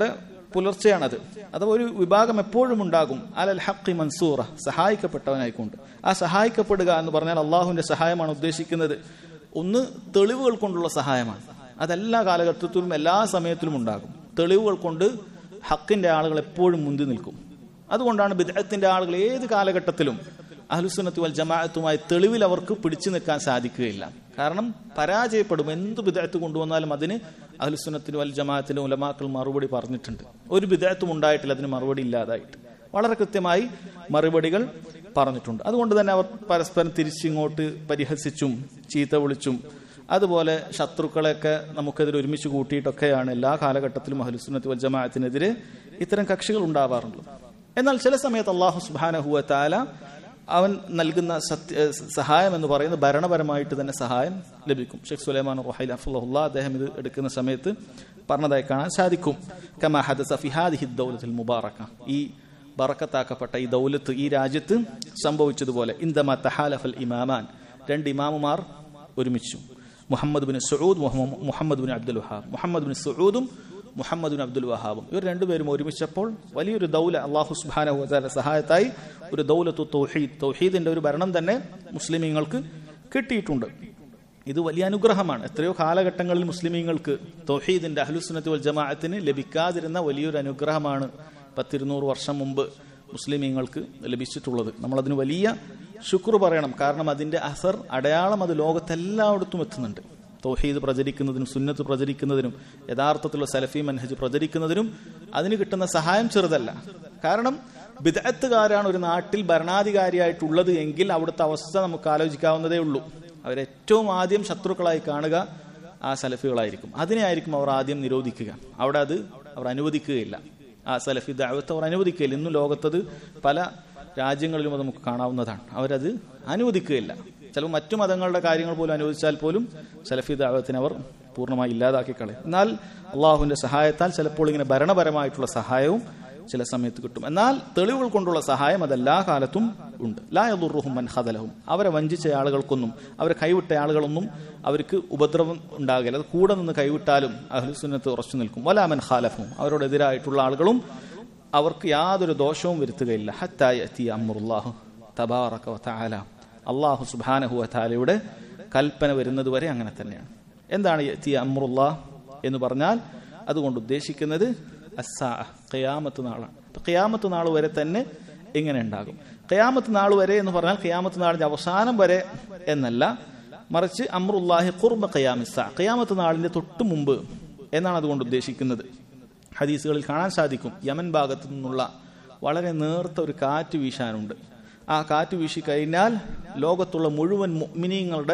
പുലർച്ചെയാണത് അഥവാ ഒരു വിഭാഗം എപ്പോഴും ഉണ്ടാകും അലൽ ഹക്കി മൻസൂറ സഹായിക്കപ്പെട്ടവനായിക്കൊണ്ട് ആ സഹായിക്കപ്പെടുക എന്ന് പറഞ്ഞാൽ അള്ളാഹുവിന്റെ സഹായമാണ് ഉദ്ദേശിക്കുന്നത് ഒന്ന് തെളിവുകൾ കൊണ്ടുള്ള സഹായമാണ് അതെല്ലാ കാലഘട്ടത്തിലും എല്ലാ സമയത്തിലും ഉണ്ടാകും തെളിവുകൾ കൊണ്ട് ഹക്കിന്റെ ആളുകൾ എപ്പോഴും മുന്തി നിൽക്കും അതുകൊണ്ടാണ് ബിദ്അത്തിന്റെ ആളുകൾ ഏത് കാലഘട്ടത്തിലും അഹ്ലുസുന്നത്തി വൽ ജമാഅത്തുമായി തെളിവിൽ അവർക്ക് പിടിച്ചു നിൽക്കാൻ സാധിക്കുകയില്ല കാരണം പരാജയപ്പെടും എന്ത് ബിദഅത്ത് കൊണ്ടുവന്നാലും അതിന് അഹ്ലുസുന്നത്തിന് വൽ ജമാഅത്തിന്റെ ഉലമാക്കൾ മറുപടി പറഞ്ഞിട്ടുണ്ട് ഒരു ബിദഅത്തും ഉണ്ടായിട്ടില്ല അതിന് മറുപടി ഇല്ലാതായിട്ട് വളരെ കൃത്യമായി മറുപടികൾ പറഞ്ഞിട്ടുണ്ട് അതുകൊണ്ട് തന്നെ അവർ പരസ്പരം തിരിച്ചിങ്ങോട്ട് പരിഹസിച്ചും ചീത്ത വിളിച്ചും അതുപോലെ ശത്രുക്കളെയൊക്കെ നമുക്കെതിരെ ഒരുമിച്ച് കൂട്ടിയിട്ടൊക്കെയാണ് എല്ലാ കാലഘട്ടത്തിലും അഹ്ലുസുന്നത്ത് വൽ ജമാഅത്തിനെതിരെ ഇത്തരം കക്ഷികൾ ഉണ്ടാവാറുള്ളത് എന്നാൽ ചില സമയത്ത് അള്ളാഹു സുബാനഹുവ താല അവൻ നൽകുന്ന സത്യ സഹായം എന്ന് പറയുന്നത് ഭരണപരമായിട്ട് തന്നെ സഹായം ലഭിക്കും ഷെയ്ഖ് സുലൈമാൻ റൊഹൈൽ അഫുല്ല അദ്ദേഹം ഇത് എടുക്കുന്ന സമയത്ത് പറഞ്ഞതായി കാണാൻ സാധിക്കും കമാ ഹദസ ഫിഹാദിഹി ദൗലത്തുൽ മുബാറക്ക ഈ ബറക്കത്താക്കപ്പെട്ട ഈ ദൗലത്ത് ഈ രാജ്യത്ത് സംഭവിച്ചതുപോലെ ഇന്ദമ തഹാലഫൽ ഇമാമാൻ രണ്ട് ഇമാമുമാർ ഒരുമിച്ചു Muhammad bin Saud Muhammad bin Abdul Wahhab Muhammad bin സഊദും മുഹമ്മദ് ബിൻ അബ്ദുൽ വഹാബും ഇവർ രണ്ടുപേരും ഒരുമിച്ചപ്പോൾ വലിയൊരു ദൗല അള്ളാഹു സുബാന സഹായത്തായി ഒരു ദൗലത്തു തൗഹീദ് തൗഹീദിന്റെ ഒരു ഭരണം തന്നെ മുസ്ലിമീങ്ങൾക്ക് കിട്ടിയിട്ടുണ്ട് ഇത് വലിയ അനുഗ്രഹമാണ് എത്രയോ കാലഘട്ടങ്ങളിൽ മുസ്ലിമീങ്ങൾക്ക് തൗഹീദിന്റെ അഹ്ലുസുന്നത്ത് വൽ ജമാഅത്തിന് ലഭിക്കാതിരുന്ന വലിയൊരു അനുഗ്രഹമാണ് പത്തിരുന്നൂറ് വർഷം മുമ്പ് മുസ്ലിമീങ്ങൾക്ക് ലഭിച്ചിട്ടുള്ളത് നമ്മളതിന് വലിയ ശുക്ർ പറയണം കാരണം അതിന്റെ അസർ അടയാളം അത് ലോകത്തെല്ലായിടത്തും എത്തുന്നുണ്ട് തൗഹീദ് പ്രചരിക്കുന്നതിനും സുന്നത്ത് പ്രചരിക്കുന്നതിനും യഥാർത്ഥത്തിലുള്ള സലഫി മൻഹജ് പ്രചരിക്കുന്നതിനും അതിന് കിട്ടുന്ന സഹായം ചെറുതല്ല കാരണം ബിദഅത്തുകാരാണ് ഒരു നാട്ടിൽ ഭരണാധികാരിയായിട്ടുള്ളത് എങ്കിൽ അവിടുത്തെ അവസ്ഥ നമുക്ക് ആലോചിക്കാവുന്നതേ ഉള്ളൂ അവരേറ്റവും ആദ്യം ശത്രുക്കളായി കാണുക ആ സലഫികളായിരിക്കും അതിനെയായിരിക്കും അവർ ആദ്യം നിരോധിക്കുക അവിടെ അത് അവർ അനുവദിക്കുകയില്ല ആ സലഫി ദാവത്ത് അവർ അനുവദിക്കുകയില്ല ഇന്നും ലോകത്തത് പല രാജ്യങ്ങളിലും അത് നമുക്ക് കാണാവുന്നതാണ് അവരത് അനുവദിക്കുകയില്ല ചിലപ്പോൾ മറ്റു മതങ്ങളുടെ കാര്യങ്ങൾ പോലും അനുവദിച്ചാൽ പോലും സലഫി ദാവത്തിനെ അവർ പൂർണ്ണമായി ഇല്ലാതാക്കി കളയും എന്നാൽ അള്ളാഹുവിന്റെ സഹായത്താൽ ചിലപ്പോൾ ഇങ്ങനെ ഭരണപരമായിട്ടുള്ള സഹായവും ചില സമയത്ത് കിട്ടും എന്നാൽ തെളിവുകൾ കൊണ്ടുള്ള സഹായം അതെല്ലാ കാലത്തും ഉണ്ട് ലായദുറുഹും മൻ ഹദലഹും അവരെ വഞ്ചിച്ച ആളുകൾക്കൊന്നും അവരെ കൈവിട്ട ആളുകളൊന്നും അവർക്ക് ഉപദ്രവം ഉണ്ടാകില്ല അത് കൂടെ നിന്ന് കൈവിട്ടാലും അഹ്ലുസുന്നത്ത് ഉറച്ചു നിൽക്കും വലാമൻ ഖാലഫും അവരോടെതിരായിട്ടുള്ള ആളുകളും അവർക്ക് യാതൊരു ദോഷവും വരുത്തുകയില്ല ഹത്തായി അമ്മുറുല്ലാഹു തബാറക വതആല അള്ളാഹു സുബാനഹു താലയുടെ കൽപ്പന വരുന്നത് വരെ അങ്ങനെ തന്നെയാണ് എന്താണ് യത്തി അമ്രുല്ലാ എന്ന് പറഞ്ഞാൽ അതുകൊണ്ട് ഉദ്ദേശിക്കുന്നത് അസ്സാ ഖിയാമത്ത് നാളാണ് ഖിയാമത്ത് നാൾ വരെ തന്നെ ഇങ്ങനെ ഉണ്ടാകും ഖിയാമത്ത് നാൾ വരെ എന്ന് പറഞ്ഞാൽ ഖിയാമത്ത് നാളിന്റെ അവസാനം വരെ എന്നല്ല മറിച്ച് അമ്രുല്ലാഹി കുർബ ഖിയാമിസ ഖിയാമത്ത് നാളിന്റെ തൊട്ട് മുമ്പ് എന്നാണ് അതുകൊണ്ട് ഉദ്ദേശിക്കുന്നത് ഹദീസുകളിൽ കാണാൻ സാധിക്കും യമൻ ഭാഗത്തു നിന്നുള്ള വളരെ നേർത്ത ഒരു കാറ്റ് വീശാനുണ്ട് ആ കാറ്റ് വീശി കഴിഞ്ഞാൽ ലോകത്തുള്ള മുഴുവൻ മുഅ്മിനീങ്ങളുടെ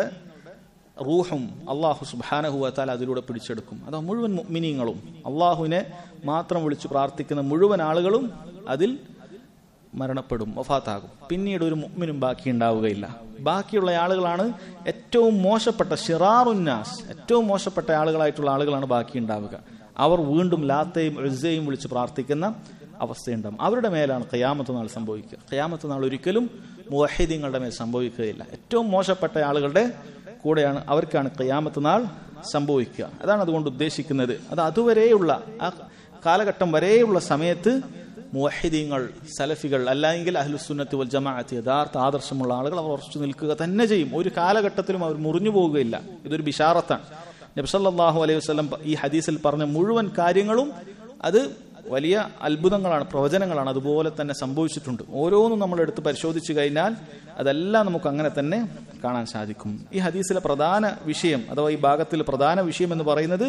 റൂഹും അള്ളാഹു സുബാനഹുവത്താൽ അതിലൂടെ പിടിച്ചെടുക്കും അതാ മുഴുവൻ മുഅ്മിനീങ്ങളും അള്ളാഹുവിനെ മാത്രം വിളിച്ചു പ്രാർത്ഥിക്കുന്ന മുഴുവൻ ആളുകളും അതിൽ മരണപ്പെടും വഫാത്താകും പിന്നീട് ഒരു മുഅ്മിനും ബാക്കി ഉണ്ടാവുകയില്ല ബാക്കിയുള്ള ആളുകളാണ് ഏറ്റവും മോശപ്പെട്ട ഷിറാറുന്നാസ് ഏറ്റവും മോശപ്പെട്ട ആളുകളായിട്ടുള്ള ആളുകളാണ് ബാക്കി ഉണ്ടാവുക അവർ വീണ്ടും ലാത്തയും എഴുസയും വിളിച്ച് പ്രാർത്ഥിക്കുന്ന അവസ്ഥയുണ്ടാകും അവരുടെ മേലാണ് ഖയാമത്ത് നാൾ സംഭവിക്കുക ഖയാമത്ത് നാൾ ഒരിക്കലും മുവഹിദീങ്ങളുടെ മേൽ സംഭവിക്കുകയില്ല ഏറ്റവും മോശപ്പെട്ട ആളുകളുടെ കൂടെയാണ് അവർക്കാണ് ഖയാമത്ത് നാൾ സംഭവിക്കുക അതാണ് അതുകൊണ്ട് ഉദ്ദേശിക്കുന്നത് അത് അതുവരെയുള്ള ആ കാലഘട്ടം വരെയുള്ള സമയത്ത് മുവഹിദീങ്ങൾ സലഫികൾ അല്ലെങ്കിൽ അഹ്ലുസുന്നത്ത് വൽ ജമാഅത്ത് യഥാർത്ഥ ആദർശമുള്ള ആളുകൾ അവർ ഉറച്ചു നിൽക്കുക തന്നെ ചെയ്യും ഒരു കാലഘട്ടത്തിലും അവർ മുറിഞ്ഞു പോവുകയില്ല ഇതൊരു ബിഷാറത്താണ് നബ്സല്ലാഹു അലൈഹി വസ്ലം ഈ ഹദീസിൽ പറഞ്ഞ മുഴുവൻ കാര്യങ്ങളും അത് വലിയ അത്ഭുതങ്ങളാണ് പ്രവചനങ്ങളാണ് അതുപോലെ തന്നെ സംഭവിച്ചിട്ടുണ്ട് ഓരോന്നും നമ്മൾ എടുത്ത് പരിശോധിച്ചു കഴിഞ്ഞാൽ അതെല്ലാം നമുക്ക് അങ്ങനെ തന്നെ കാണാൻ സാധിക്കും ഈ ഹദീസിലെ പ്രധാന വിഷയം അഥവാ ഈ ഭാഗത്തിൽ പ്രധാന വിഷയം എന്ന് പറയുന്നത്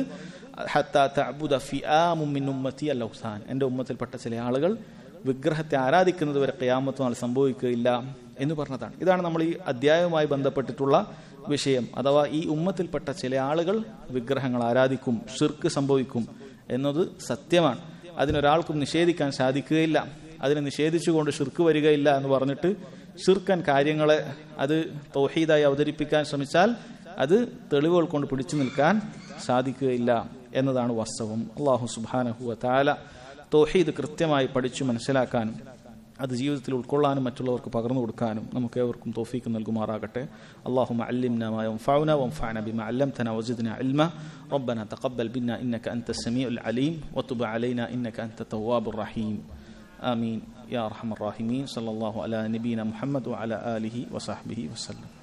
എന്റെ ഉമ്മത്തിൽപ്പെട്ട ചില ആളുകൾ വിഗ്രഹത്തെ ആരാധിക്കുന്നത് വരെ കയാമത്ത് നാൾ സംഭവിക്കുകയില്ല എന്ന് പറഞ്ഞതാണ് ഇതാണ് നമ്മൾ ഈ അധ്യായവുമായി ബന്ധപ്പെട്ടിട്ടുള്ള വിഷയം അഥവാ ഈ ഉമ്മത്തിൽപ്പെട്ട ചില ആളുകൾ വിഗ്രഹങ്ങൾ ആരാധിക്കും ഷിർക്ക് സംഭവിക്കും എന്നത് സത്യമാണ് അതിനൊരാൾക്കും നിഷേധിക്കാൻ സാധിക്കുകയില്ല അതിനെ നിഷേധിച്ചുകൊണ്ട് ഷിർക്ക് വരികയില്ല എന്ന് പറഞ്ഞിട്ട് ഷിർക്കൻ കാര്യങ്ങളെ അത് തൗഹീദായി അവതരിപ്പിക്കാൻ ശ്രമിച്ചാൽ അത് തെളിവുകൾ കൊണ്ട് പിടിച്ചു നിൽക്കാൻ സാധിക്കുകയില്ല എന്നതാണ് വാസ്തവം അള്ളാഹു സുബാനഹുവ താല തൗഹീദ് കൃത്യമായി പഠിച്ചു മനസ്സിലാക്കാനും അത് ജീവിതത്തിൽ ഉൾക്കൊള്ളാനും മറ്റുള്ളവർക്ക് പകർന്നു കൊടുക്കാനും നമുക്ക് ഏവർക്കും തോഫീക്ക് നൽകുമാറാകട്ടെ اللهم علمنا ما ينفعنا وانفعنا بما علمتنا وزدنا علما ربنا تقبل منا انك انت السميع العليم وتب علينا انك انت التواب الرحيم آمين يا أرحم الراحمين صلى الله على نبينا محمد وعلى آله وصحبه وسلم